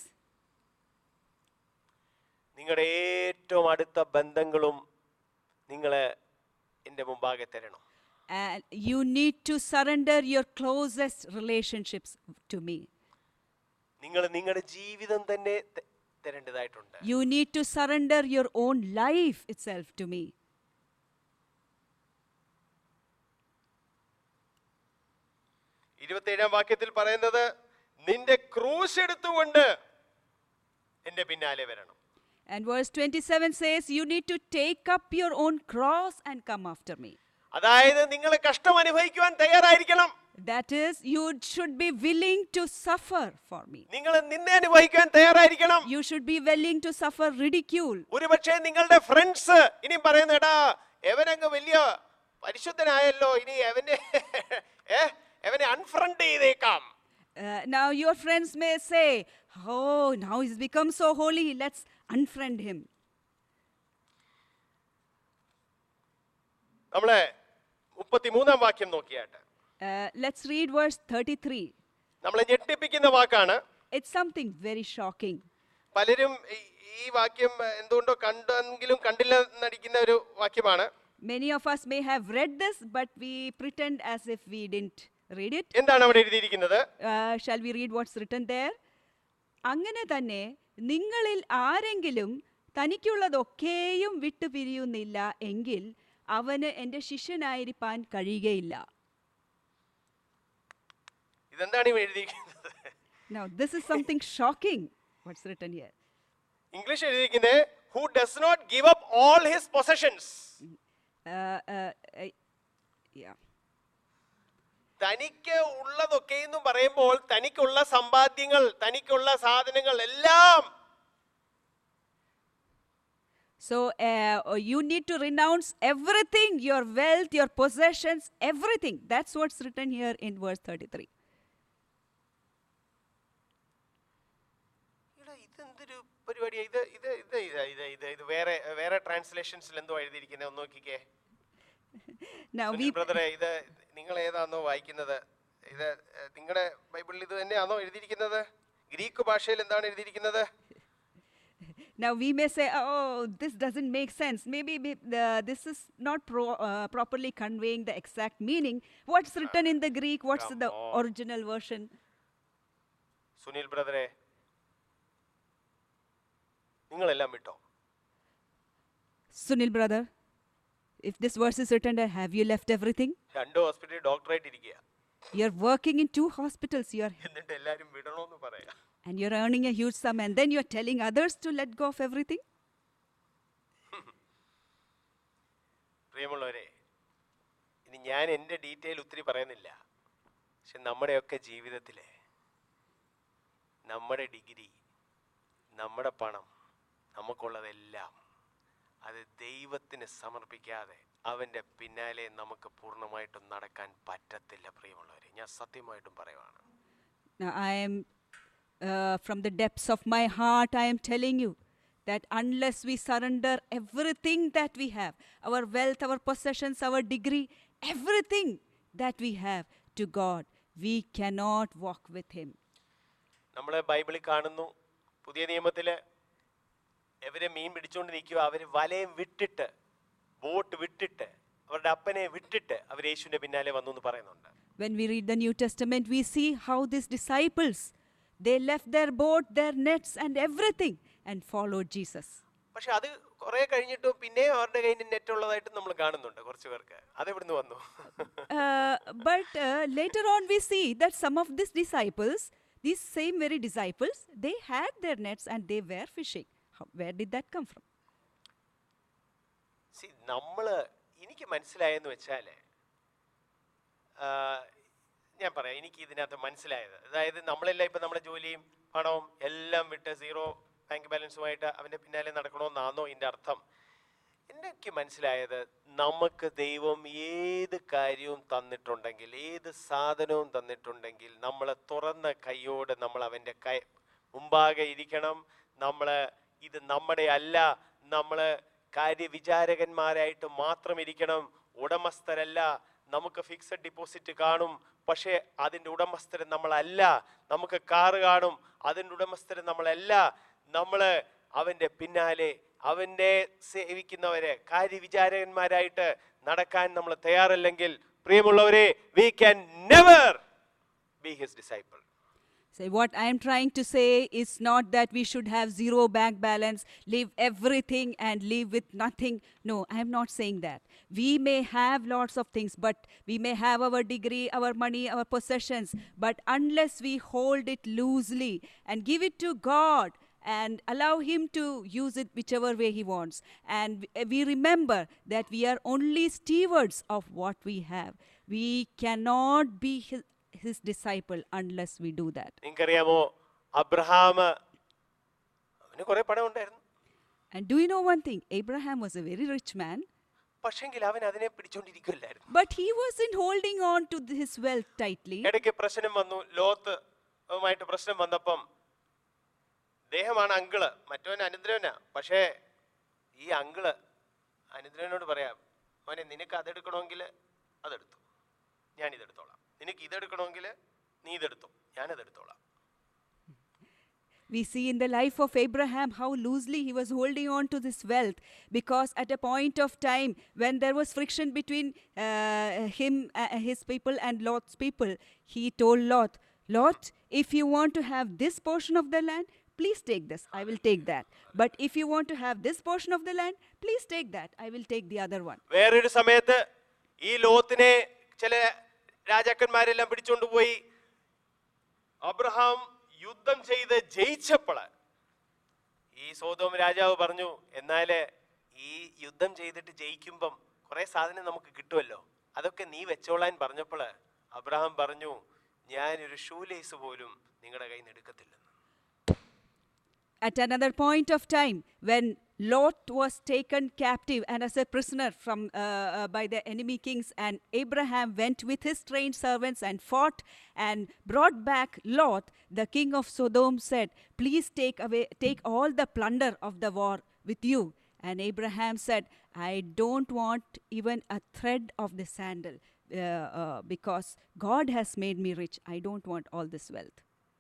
നിങ്ങളുടെ ഏറ്റവും അടുത്ത ബന്ധങ്ങളും നിങ്ങൾ എൻ്റെ മുമ്പാകെ തരണം And you need to surrender your closest relationships to me. നിങ്ങൾ നിങ്ങളുടെ ജീവിതം തന്നെ ത- തരേണ്ടതായിട്ടുണ്ട് You need to surrender your own life itself to me. ഇരുപത്തിയേഴാം വാക്യത്തിൽ പറയുന്നത് നിന്റെ ക്രൂശ് എടുത്തുകൊണ്ട് എന്റെ പിന്നാലെ വരണം And verse 27 says, You need to take up your own cross and come after me. അതായത് നിങ്ങൾ കഷ്ടം അനുഭവിക്കുവാൻ തയ്യാറായിരിക്കണം That is, you should be willing to suffer for me. നിങ്ങൾ നിന്നെ അനുഭവിക്കാൻ തയ്യാറായിരിക്കണം You should be willing to suffer ridicule. ഒരുപക്ഷെ നിങ്ങളുടെ friends ഇനി പറയുന്ന എടാ എവനങ്ങ് വലിയ പരിശുദ്ധനായല്ലോ ഇനി അവനെ ഏ അവനെ അൺഫ്രണ്ട് ചെയ്തേക്കാം Uh, now, your friends may say, Oh, now he's become so holy, let's unfriend him. നമ്മളെ മുപ്പത്തിമൂന്നാം വാക്യം നോക്കിയാട്ട് Uh, let's read verse 33. നമ്മളെ ഞെട്ടിപ്പിക്കുന്ന വാക്കാണ് It's something very shocking. പലരും ഈ- ഈ വാക്യം എന്തുകൊണ്ടോ കണ്ടെങ്കിലും കണ്ടില്ല എന്നടിക്കുന്ന ഒരു വാക്യമാണ് Many of us may have read this, but we pretend as if we didn't read it. എന്താണ് അവിടെ എഴുതിയിരിക്കുന്നത് Uh, shall we read what's written there? അങ്ങനെ തന്നെ നിങ്ങളിൽ ആരെങ്കിലും തനിക്കുള്ളതൊക്കെയും വിട്ടുപിരിയുന്നില്ല എങ്കിൽ അവന് എൻ്റെ ശിഷ്യനായിരിക്കാൻ കഴിയുകയില്ല ഇതെന്താണ് ഇവിടെ എഴുതിയിരിക്കുന്നത് Now, this is something shocking, what's written here. English എഴുതിയിരിക്കുന്നത് who does not give up all his possessions Uh, uh, uh, yeah. തനിക്ക് ഉള്ളതൊക്കെ എന്ന് പറയുമ്പോൾ തനിക്കുള്ള സമ്പാദ്യങ്ങൾ തനിക്കുള്ള സാധനങ്ങൾ എല്ലാം So, uh, you need to renounce everything your wealth, your possessions, everything. That's what's written here in verse 33. എടാ, ഇതെന്തൊരു പരിപാടിയാ ഇത് ഇത് ഇത് ഇത് ഇത് ഇത് ഇത് വേറെ വേറെ ട്രാൻസ്ലേഷൻസിൽ എന്തോ എഴുതിയിരിക്കുന്നത് ഒന്ന് നോക്കിക്കേ Now, we, ബ്രദറെ ഇത് നിങ്ങൾ ഏതാണോ വായിക്കുന്നത് ഇത് നിങ്ങളുടെ ബൈബിളിൽ ഇത് തന്നെയാണോ എഴുതിയിരിക്കുന്നത് ഗ്രീക്ക് ഭാഷയിൽ എന്താണ് എഴുതിയിരിക്കുന്നത് Now we may say, oh, this doesn't make sense. Maybe be- the, this is not pro- uh, properly conveying the exact meaning. What's written in the Greek? What's come the on. original version? Sunil ബ്രദറെ നിങ്ങളെല്ലാം വിട്ടോ Sunil brother, if this verse is written there, have you left everything? രണ്ട് ഹോസ്പിറ്റലിൽ ഡോക്ടറായിട്ട് ഇരിക്കുക You're working in two hospitals, you're, എന്നിട്ട് എല്ലാരും വിടണോന്ന് പറയാ and you're earning a huge sum, and then you're telling others to let go of everything? പ്രിയമുള്ളവരെ ഇനി ഞാൻ എൻ്റെ ഡീറ്റെയിൽ ഒത്തിരി പറയുന്നില്ല പക്ഷെ നമ്മുടെയൊക്കെ ജീവിതത്തിലെ നമ്മുടെ ഡിഗ്രി നമ്മുടെ പണം നമുക്കുള്ളതെല്ലാം അത് ദൈവത്തിന് സമർപ്പിക്കാതെ അവൻ്റെ പിന്നാലെ നമുക്ക് പൂർണ്ണമായിട്ടും നടക്കാൻ പറ്റത്തില്ല പ്രിയമുള്ളവരെ ഞാൻ സത്യമായിട്ടും പറയുവാണ് Now, I am, uh, from the depths of my heart, I am telling you that unless we surrender everything that we have our wealth, our possessions, our degree, everything that we have to God we cannot walk with Him. നമ്മൾ ബൈബിളിൽ കാണുന്നു പുതിയ നിയമത്തിൽ ഇവരെ മീൻ പിടിച്ചുകൊണ്ട് നിൽക്കുക അവർ വലയം വിട്ടിട്ട് ബോട്ട് വിട്ടിട്ട് അവരുടെ അപ്പനെ വിട്ടിട്ട് അവർ യേശുവിൻ്റെ പിന്നാലെ വന്നു എന്ന് പറയുന്നുണ്ട് When we read the New Testament, we see how these disciples they left their boat, their nets, and everything and followed Jesus. പക്ഷെ അത് കുറെ കഴിഞ്ഞിട്ടും പിന്നെയും അവരുടെ കയ്യിൽ നെറ്റ് ഉള്ളതായിട്ട് നമ്മൾ കാണുന്നുണ്ട് കുറച്ച് പേർക്ക് അതെവിടുന്ന് വന്നു Uh, but uh, later on, we see that some of these disciples, these same very disciples, they had their nets and they were fishing. How, where did that come from? See, നമ്മള് എനിക്ക് മനസ്സിലായെന്ന് വെച്ചാല് ആ, ഞാൻ പറയാം എനിക്ക് ഇതിനകത്ത് മനസ്സിലായത് അതായത് നമ്മളെല്ലാം ഇപ്പൊ നമ്മുടെ ജോലിയും പണവും എല്ലാം വിട്ട് സീറോ ബാങ്ക് ബാലൻസുമായിട്ട് അവന്റെ പിന്നാലെ നടക്കണമെന്നാണോ ഇതിന്റെ അർത്ഥം എനിക്ക് മനസ്സിലായത് നമുക്ക് ദൈവം ഏത് കാര്യവും തന്നിട്ടുണ്ടെങ്കിൽ ഏത് സാധനവും തന്നിട്ടുണ്ടെങ്കിൽ നമ്മൾ തുറന്ന കൈയോടെ നമ്മൾ അവൻ്റെ കൈ മുമ്പാകെ ഇരിക്കണം നമ്മൾ ഇത് നമ്മുടെ അല്ല നമ്മൾ കാര്യവിചാരകന്മാരായിട്ട് മാത്രം ഇരിക്കണം ഉടമസ്ഥരല്ല നമുക്ക് ഫിക്സഡ് ഡിപ്പോസിറ്റ് കാണും പക്ഷേ അതിൻ്റെ ഉടമസ്ഥര് നമ്മളല്ല നമുക്ക് കാറ് കാണും അതിൻ്റെ ഉടമസ്ഥര് നമ്മളല്ല നമ്മൾ അവൻ്റെ പിന്നാലെ അവൻ്റെ സേവിക്കുന്നവരെ കാര്യവിചാരകന്മാരായിട്ട് നടക്കാൻ നമ്മൾ തയ്യാറല്ലെങ്കിൽ പ്രിയമുള്ളവരെ we can never be his disciple So, what I am trying to say is not that we should have zero bank balance, leave everything, and live with nothing. No, I am not saying that. We may have lots of things, but we may have our degree, our money, our possessions, but unless we hold it loosely and give it to God and allow Him to use it whichever way He wants, and we- we remember that we are only stewards of what we have, we cannot be His, his disciple unless we do that. നിങ്ങൾക്കറിയാമോ Abraham അവന് കുറെ പണം ഉണ്ടായിരുന്നു And do you know one thing? Abraham was a very rich man, പക്ഷെങ്കിൽ അവൻ അതിനെ പിടിച്ചോണ്ടിരിക്കില്ലായിരുന്നു but he wasn't holding on to th- his wealth tightly. ഇടയ്ക്ക് പ്രശ്നം വന്നു ലോത്ത് വുമായിട്ട് പ്രശ്നം വന്നപ്പം ദേഹമാണ് അങ്കിള് മറ്റവൻ അനുദ്രവനാ പക്ഷേ ഈ അങ്കിള് അനുദ്രവനോട് പറയാം മോനെ നിനക്ക് അതെടുക്കണമെങ്കിൽ അതെടുത്തു ഞാൻ ഇതെടുത്തോളാം നിനക്ക് ഇതെടുക്കണമെങ്കിൽ നീ ഇതെടുത്തോ ഞാൻ ഇതെടുത്തോളാം We see in the life of Abraham how loosely he was holding on to this wealth because at a point of time when there was friction between uh, him, uh, his people, and Lot's people, he told Lot, Lot, if you want to have this portion of the land, please take this, I will take that. But if you want to have this portion of the land, please take that, I will take the other one. വേറൊരു സമയത്ത് ഈ ലോത്തിനെ ചില രാജാക്കന്മാരെല്ലാം പിടിച്ചോണ്ട് പോയി Abraham യുദ്ധം ചെയ്ത് ജയിച്ചപ്പോൾ ഈ സോതോം രാജാവ് പറഞ്ഞു എന്നാല് ഈ യുദ്ധം ചെയ്തിട്ട് ജയിക്കുമ്പം കുറെ സാധനം നമുക്ക് കിട്ടുമല്ലോ അതൊക്കെ നീ വെച്ചോളാൻ പറഞ്ഞപ്പോൾ അബ്രഹാം പറഞ്ഞു ഞാനൊരു ഷൂലേസ് പോലും നിങ്ങളുടെ കയ്യിൽ നിന്ന് എടുക്കത്തില്ലെന്ന് At another point of time, when Lot was taken captive and as a prisoner from uh, uh, by the enemy kings, and Abraham went with his trained servants and fought and brought back Lot, the king of Sodom said, "Please take away, take all the plunder of the war with you." And Abraham said, "I don't want even a thread of the sandal, uh, uh, because God has made me rich. I don't want all this wealth."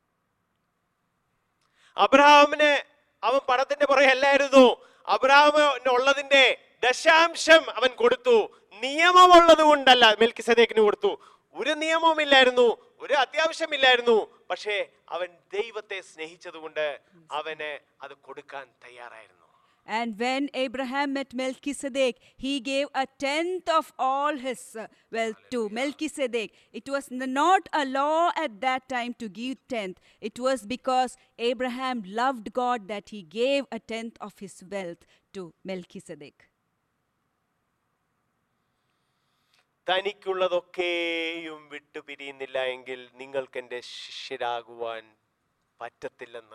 അബ്രഹാമിന് അവൻ പണത്തിന്റെ പുറകെ അല്ലായിരുന്നു അബ്രഹാമിന് ഉള്ളതിന്റെ ദശാംശം അവൻ കൊടുത്തു നിയമമുള്ളത് കൊണ്ടല്ല മെൽക്കിസദേക്കിന് കൊടുത്തു ഒരു നിയമവുമില്ലായിരുന്നു ഒരു അത്യാവശ്യമില്ലായിരുന്നു പക്ഷേ അവൻ ദൈവത്തെ സ്നേഹിച്ചതുകൊണ്ട് അവന് അത് കൊടുക്കാൻ തയ്യാറായിരുന്നു And when Abraham met Melchizedek, he gave a tenth of all his uh, wealth to Melchizedek. It was n- not a law at that time to give tenth. It was because Abraham loved God that he gave a tenth of his wealth to Melchizedek. തനിക്കുള്ളതൊക്കെയും വിട്ടുപിരിയുന്നില്ല എങ്കിൽ നിങ്ങൾക്ക് എൻ്റെ ശിഷ്യരാകുവാൻ പറ്റത്തില്ലെന്ന്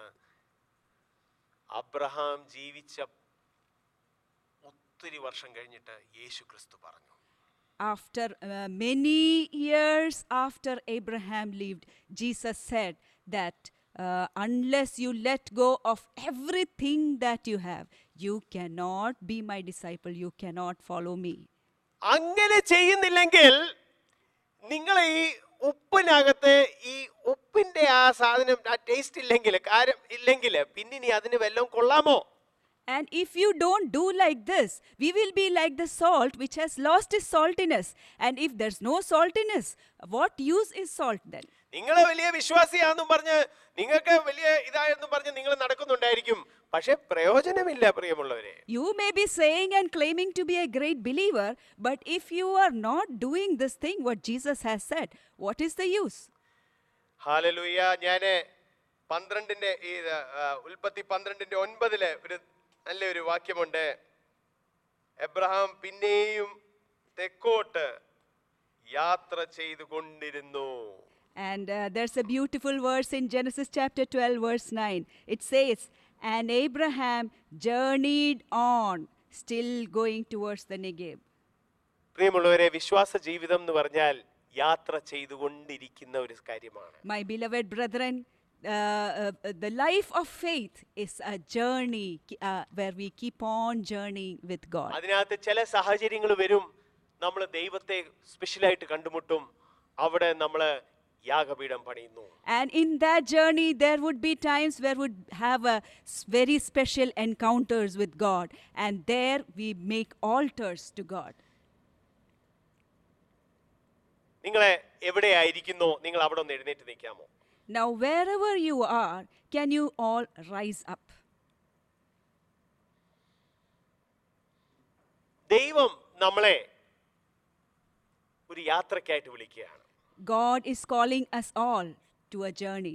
Abraham ജീവിച്ച ഒത്തിരി വർഷം കഴിഞ്ഞിട്ട് യേശു ക്രിസ്തു പറഞ്ഞു After uh, many years after Abraham lived, Jesus said that uh, unless you let go of everything that you have, you cannot be my disciple, you cannot follow me. അങ്ങനെ ചെയ്യുന്നില്ലെങ്കിൽ നിങ്ങൾ ഈ ഉപ്പിനകത്ത് ഈ ഉപ്പിന്റെ ആ സാധനം ആ ടേസ്റ്റ് ഇല്ലെങ്കിൽ കാര്യം ഇല്ലെങ്കിൽ പിന്നെ ഇനി അതിന് വല്ലതും കൊള്ളാമോ And if you don't do like this, we will be like the salt which has lost its saltiness. And if there's no saltiness, what use is salt then? നിങ്ങൾ വലിയ വിശ്വാസിയാണെന്നും പറഞ്ഞ് നിങ്ങൾക്ക് വലിയ ഇതായെന്നും പറഞ്ഞ് നിങ്ങൾ നടക്കുന്നുണ്ടായിരിക്കും പക്ഷെ പ്രയോജനമില്ല പ്രിയമുള്ളവരെ You may be saying and claiming to be a great believer, but if you are not doing this thing what Jesus has said, what is the use? Hallelujah ഞാന് പന്ത്രണ്ടിന്റെ ഈ ആ, ഉൽപ്പത്തി പന്ത്രണ്ടിന്റെ ഒൻപതില് ഒരു നല്ലൊരു വാക്യമുണ്ട് എബ്രഹാം പിന്നെയും തെക്കോട്ട് യാത്ര ചെയ്തുകൊണ്ടിരുന്നു And uh, there's a beautiful verse in Genesis chapter 12, verse 9. It says, And Abraham journeyed on, still going towards the Negev. പ്രിയമുള്ളവരെ വിശ്വാസ ജീവിതം എന്ന് പറഞ്ഞാൽ യാത്ര ചെയ്തുകൊണ്ടിരിക്കുന്ന ഒരു കാര്യമാണ് My beloved brethren, uh, uh, the life of faith is a journey uh, where we keep on journeying with God. അതിനകത്ത് ചില സാഹചര്യങ്ങൾ വരും നമ്മൾ ദൈവത്തെ സ്പെഷ്യലായിട്ട് കണ്ടുമുട്ടും അവിടെ നമ്മൾ യാഗപീഠം പണിയുന്നു And in that journey, there would be times where would have a s- very special encounters with God, and there we make altars to God. നിങ്ങളെ എവിടെയായിരിക്കുന്നോ നിങ്ങൾ അവിടെ ഒന്ന് എഴുന്നേറ്റ് നിൽക്കാമോ Now, wherever you are, can you all rise up? ദൈവം നമ്മളെ ഒരു യാത്രയ്ക്കായിട്ട് വിളിക്കുകയാണ് God is calling us all to a journey.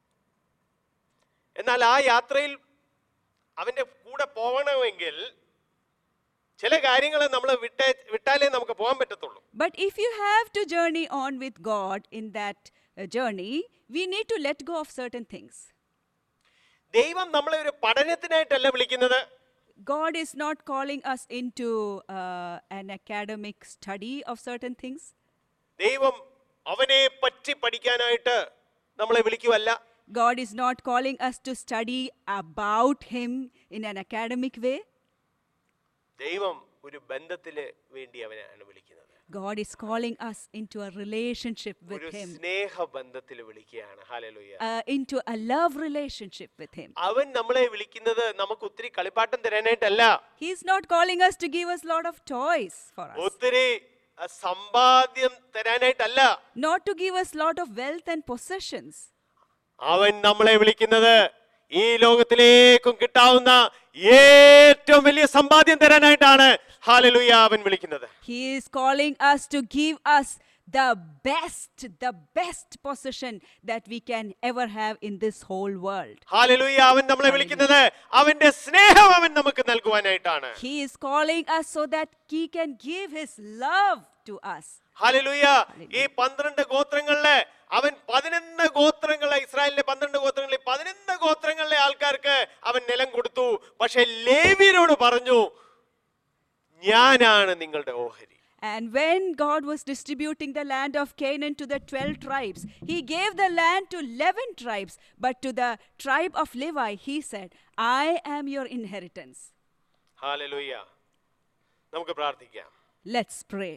എന്നാൽ ആ യാത്രയിൽ അവന്റെ കൂടെ പോകണമെങ്കിൽ ചില കാര്യങ്ങൾ നമ്മൾ വിട്ടേ വിട്ടാലേ നമുക്ക് പോകാൻ പറ്റത്തുള്ളൂ But if you have to journey on with God in that uh, journey, we need to let go of certain things. ദൈവം നമ്മളെ ഒരു പഠനത്തിനായിട്ടല്ല വിളിക്കുന്നത് God is not calling us into uh, an academic study of certain things. ദൈവം അവനെ പറ്റി പഠിക്കാനായിട്ട് നമ്മളെ വിളിക്കുവല്ല God is not calling us to study about Him in an academic way. ദൈവം ഒരു ബന്ധത്തിന് വേണ്ടി അവനാണ് വിളിക്കുന്നത് God is calling us into a relationship with ഒരു Him, സ്നേഹ ബന്ധത്തിൽ വിളിക്കുകയാണ് ഹാലലുയ uh, into a love relationship with Him. അവൻ നമ്മളെ വിളിക്കുന്നത് നമുക്ക് ഒത്തിരി കളിപ്പാട്ടം തരാനായിട്ടല്ല He's not calling us to give us a lot of toys for us, ഒത്തിരി അഹ്, സമ്പാദ്യം തരാനായിട്ടല്ല not to give us a lot of wealth and possessions. അവൻ നമ്മളെ വിളിക്കുന്നത് ഈ ലോകത്തിലേക്കും കിട്ടാവുന്ന ഏറ്റവും വലിയ സമ്പാദ്യം തരാനായിട്ടാണ് ഹാലലുയ അവൻ വിളിക്കുന്നത് He is calling us to give us the best, the best possession that we can ever have in this whole world. ഹാലലുയ അവൻ നമ്മളെ വിളിക്കുന്നത് അവന്റെ സ്നേഹം അവൻ നമുക്ക് നൽകുവാനായിട്ടാണ് He is calling us so that He can give His love to us. ഹാലലുയ ഈ പന്ത്രണ്ട് ഗോത്രങ്ങളിലെ അവൻ പതിനൊന്ന് ഗോത്രങ്ങളെ ഇസ്രായേലിലെ പന്ത്രണ്ട് ഗോത്രങ്ങളിൽ പതിനൊന്ന് ഗോത്രങ്ങളിലെ ആൾക്കാർക്ക് അവൻ നിലം കൊടുത്തു പക്ഷെ ലേവ്യരോട് പറഞ്ഞു ഞാനാണ് നിങ്ങളുടെ ഓഹരി And when God was distributing the land of Canaan to the 12 tribes, He gave the land to 11 tribes. But to the tribe of Levi, He said, I am your inheritance. ഹാലലുയ നമുക്ക് പ്രാർത്ഥിക്കാം Let's pray.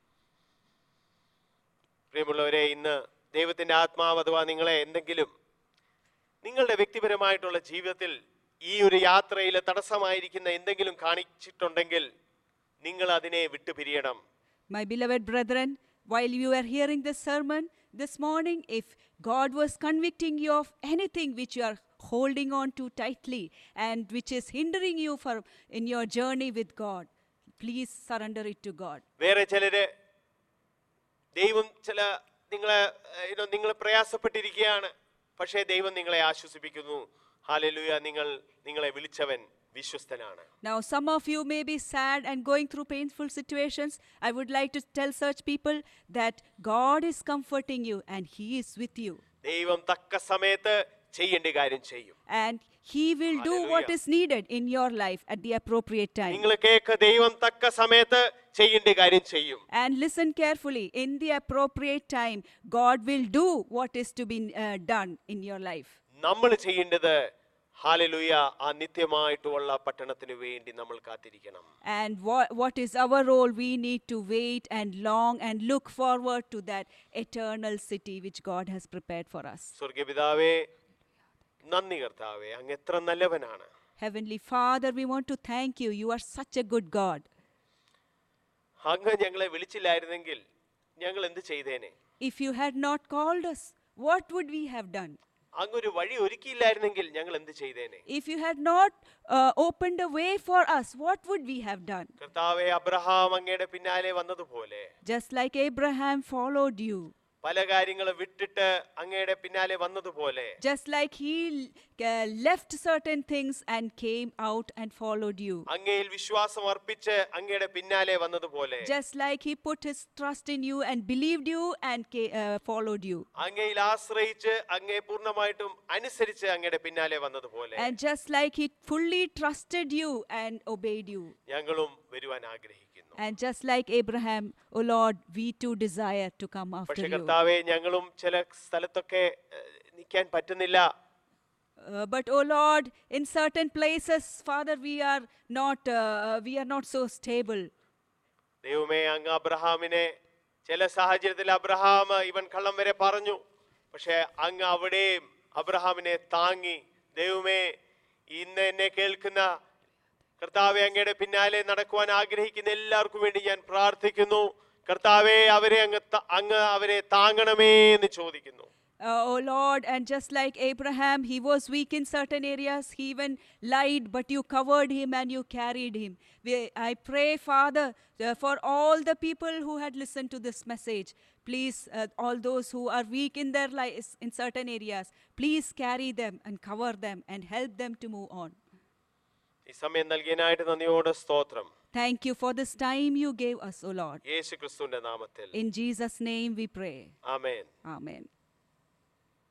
പ്രിയമുള്ളവരെ ഇന്ന് ദൈവത്തിന്റെ ആത്മാവ് അഥവാ നിങ്ങളെ എന്തെങ്കിലും നിങ്ങളുടെ വ്യക്തിപരമായിട്ടുള്ള ജീവിതത്തിൽ ഈ ഒരു യാത്രയിൽ തടസ്സമായിരിക്കുന്ന എന്തെങ്കിലും കാണിച്ചിട്ടുണ്ടെങ്കിൽ നിങ്ങൾ അതിനെ വിട്ടുപിരിയണം My beloved brethren, while you are hearing this sermon this morning, if God was convicting you of anything which you are holding on to tightly and which is hindering you for in your journey with God, please surrender it to God. വേറെ ചിലര് ദൈവം ചില നിങ്ങളെ നിങ്ങൾ പ്രയാസപ്പെട്ടിരിക്കുകയാണ് പക്ഷേ ദൈവം നിങ്ങളെ ആശ്വസിപ്പിക്കുന്നു ഹാലലുയ നിങ്ങൾ നിങ്ങളെ വിളിച്ചവൻ വിശ്വസ്തനാണ് Now, some of you may be sad and going through painful situations. I would like to tell such people that God is comforting you and He is with you. ദൈവം തക്ക സമയത്ത് ചെയ്യേണ്ട കാര്യം ചെയ്യും And He will do what Hallelujah. is needed in your life at the appropriate time. നിങ്ങൾ കേക്ക് ദൈവം തക്ക സമയത്ത് ചെയ്യേണ്ട കാര്യം ചെയ്യും And listen carefully. In the appropriate time, God will do what is to be uh, done in your life. നമ്മൾ ചെയ്യേണ്ടത് ഹാലലുയ ആ നിത്യമായിട്ടുള്ള പട്ടണത്തിന് വേണ്ടി നമ്മൾ കാത്തിരിക്കണം And what, what is our role? We need to wait and long and look forward to that eternal city which God has prepared for us. സ്വർഗപിതാവേ നന്ദി കർത്താവേ അങ്ങ് എത്ര നല്ലവനാണ് Heavenly Father, we want to thank you. You are such a good God. അങ്ങ് ഞങ്ങളെ വിളിച്ചില്ലായിരുന്നെങ്കിൽ ഞങ്ങൾ എന്ത് ചെയ്തേനെ If you had not called us, what would we have done? അങ്ങ് ഒരു വഴി ഒരുക്കിയില്ലായിരുന്നെങ്കിൽ ഞങ്ങൾ എന്ത് ചെയ്തേനെ If you had not uh, opened a way for us, what would we have done? കർത്താവെ അബ്രഹാം അങ്ങയുടെ പിന്നാലെ വന്നതുപോലെ Just like Abraham followed you, പല കാര്യങ്ങളും വിട്ടിട്ട് അങ്ങയുടെ പിന്നാലെ വന്നതുപോലെ just like he l- uh, left certain things and came out and followed you. അങ്ങയിൽ വിശ്വാസം അർപ്പിച്ച് അങ്ങയുടെ പിന്നാലെ വന്നതുപോലെ Just like he put his trust in you and believed you and ca- uh, followed you. അങ്ങയിൽ ആശ്രയിച്ച് അങ്ങയെ പൂർണ്ണമായിട്ടും അനുസരിച്ച് അങ്ങയുടെ പിന്നാലെ വന്നതുപോലെ And just like he fully trusted you and obeyed you. ഞങ്ങളും വരുവാൻ ആഗ്രഹിക്കുന്നു And just like Abraham, O Lord, we too desire to come after പക്ഷെ you. കർത്താവെ ഞങ്ങളും ചില സ്ഥലത്തൊക്കെ നിൽക്കാൻ പറ്റുന്നില്ല Uh, but oh Lord, in certain places, Father, we are not uh, we are not so stable. ദൈവമേ അങ്ങ് അബ്രഹാമിനെ ചില സാഹചര്യത്തിൽ അബ്രഹാം ഇവൻ കള്ളം വരെ പറഞ്ഞു പക്ഷെ അങ്ങ് അവിടെയും അബ്രഹാമിനെ താങ്ങി ദൈവമേ ഇന്ന് എന്നെ കേൾക്കുന്ന കർത്താവെ അങ്ങയുടെ പിന്നാലെ നടക്കുവാൻ ആഗ്രഹിക്കുന്ന എല്ലാവർക്കും വേണ്ടി ഞാൻ പ്രാർത്ഥിക്കുന്നു കർത്താവെ അവരെ അങ്ങ് ത- അങ്ങ് അവരെ താങ്ങണമേ എന്ന് ചോദിക്കുന്നു Uh, oh Lord, and just like Abraham, he was weak in certain areas. He even lied, but you covered him and you carried him. We, I pray, Father, uh, for all the people who had listened to this message. Please, uh, all those who are weak in their lives in certain areas, please carry them and cover them and help them to move on. ഈ സമയം നൽകിയതിനായിട്ട് നന്ദിയോടെ സ്തോത്രം Thank you for this time you gave us, O Lord. യേശു ക്രിസ്തുവിന്റെ നാമത്തിൽ In Jesus' name we pray. Amen Amen.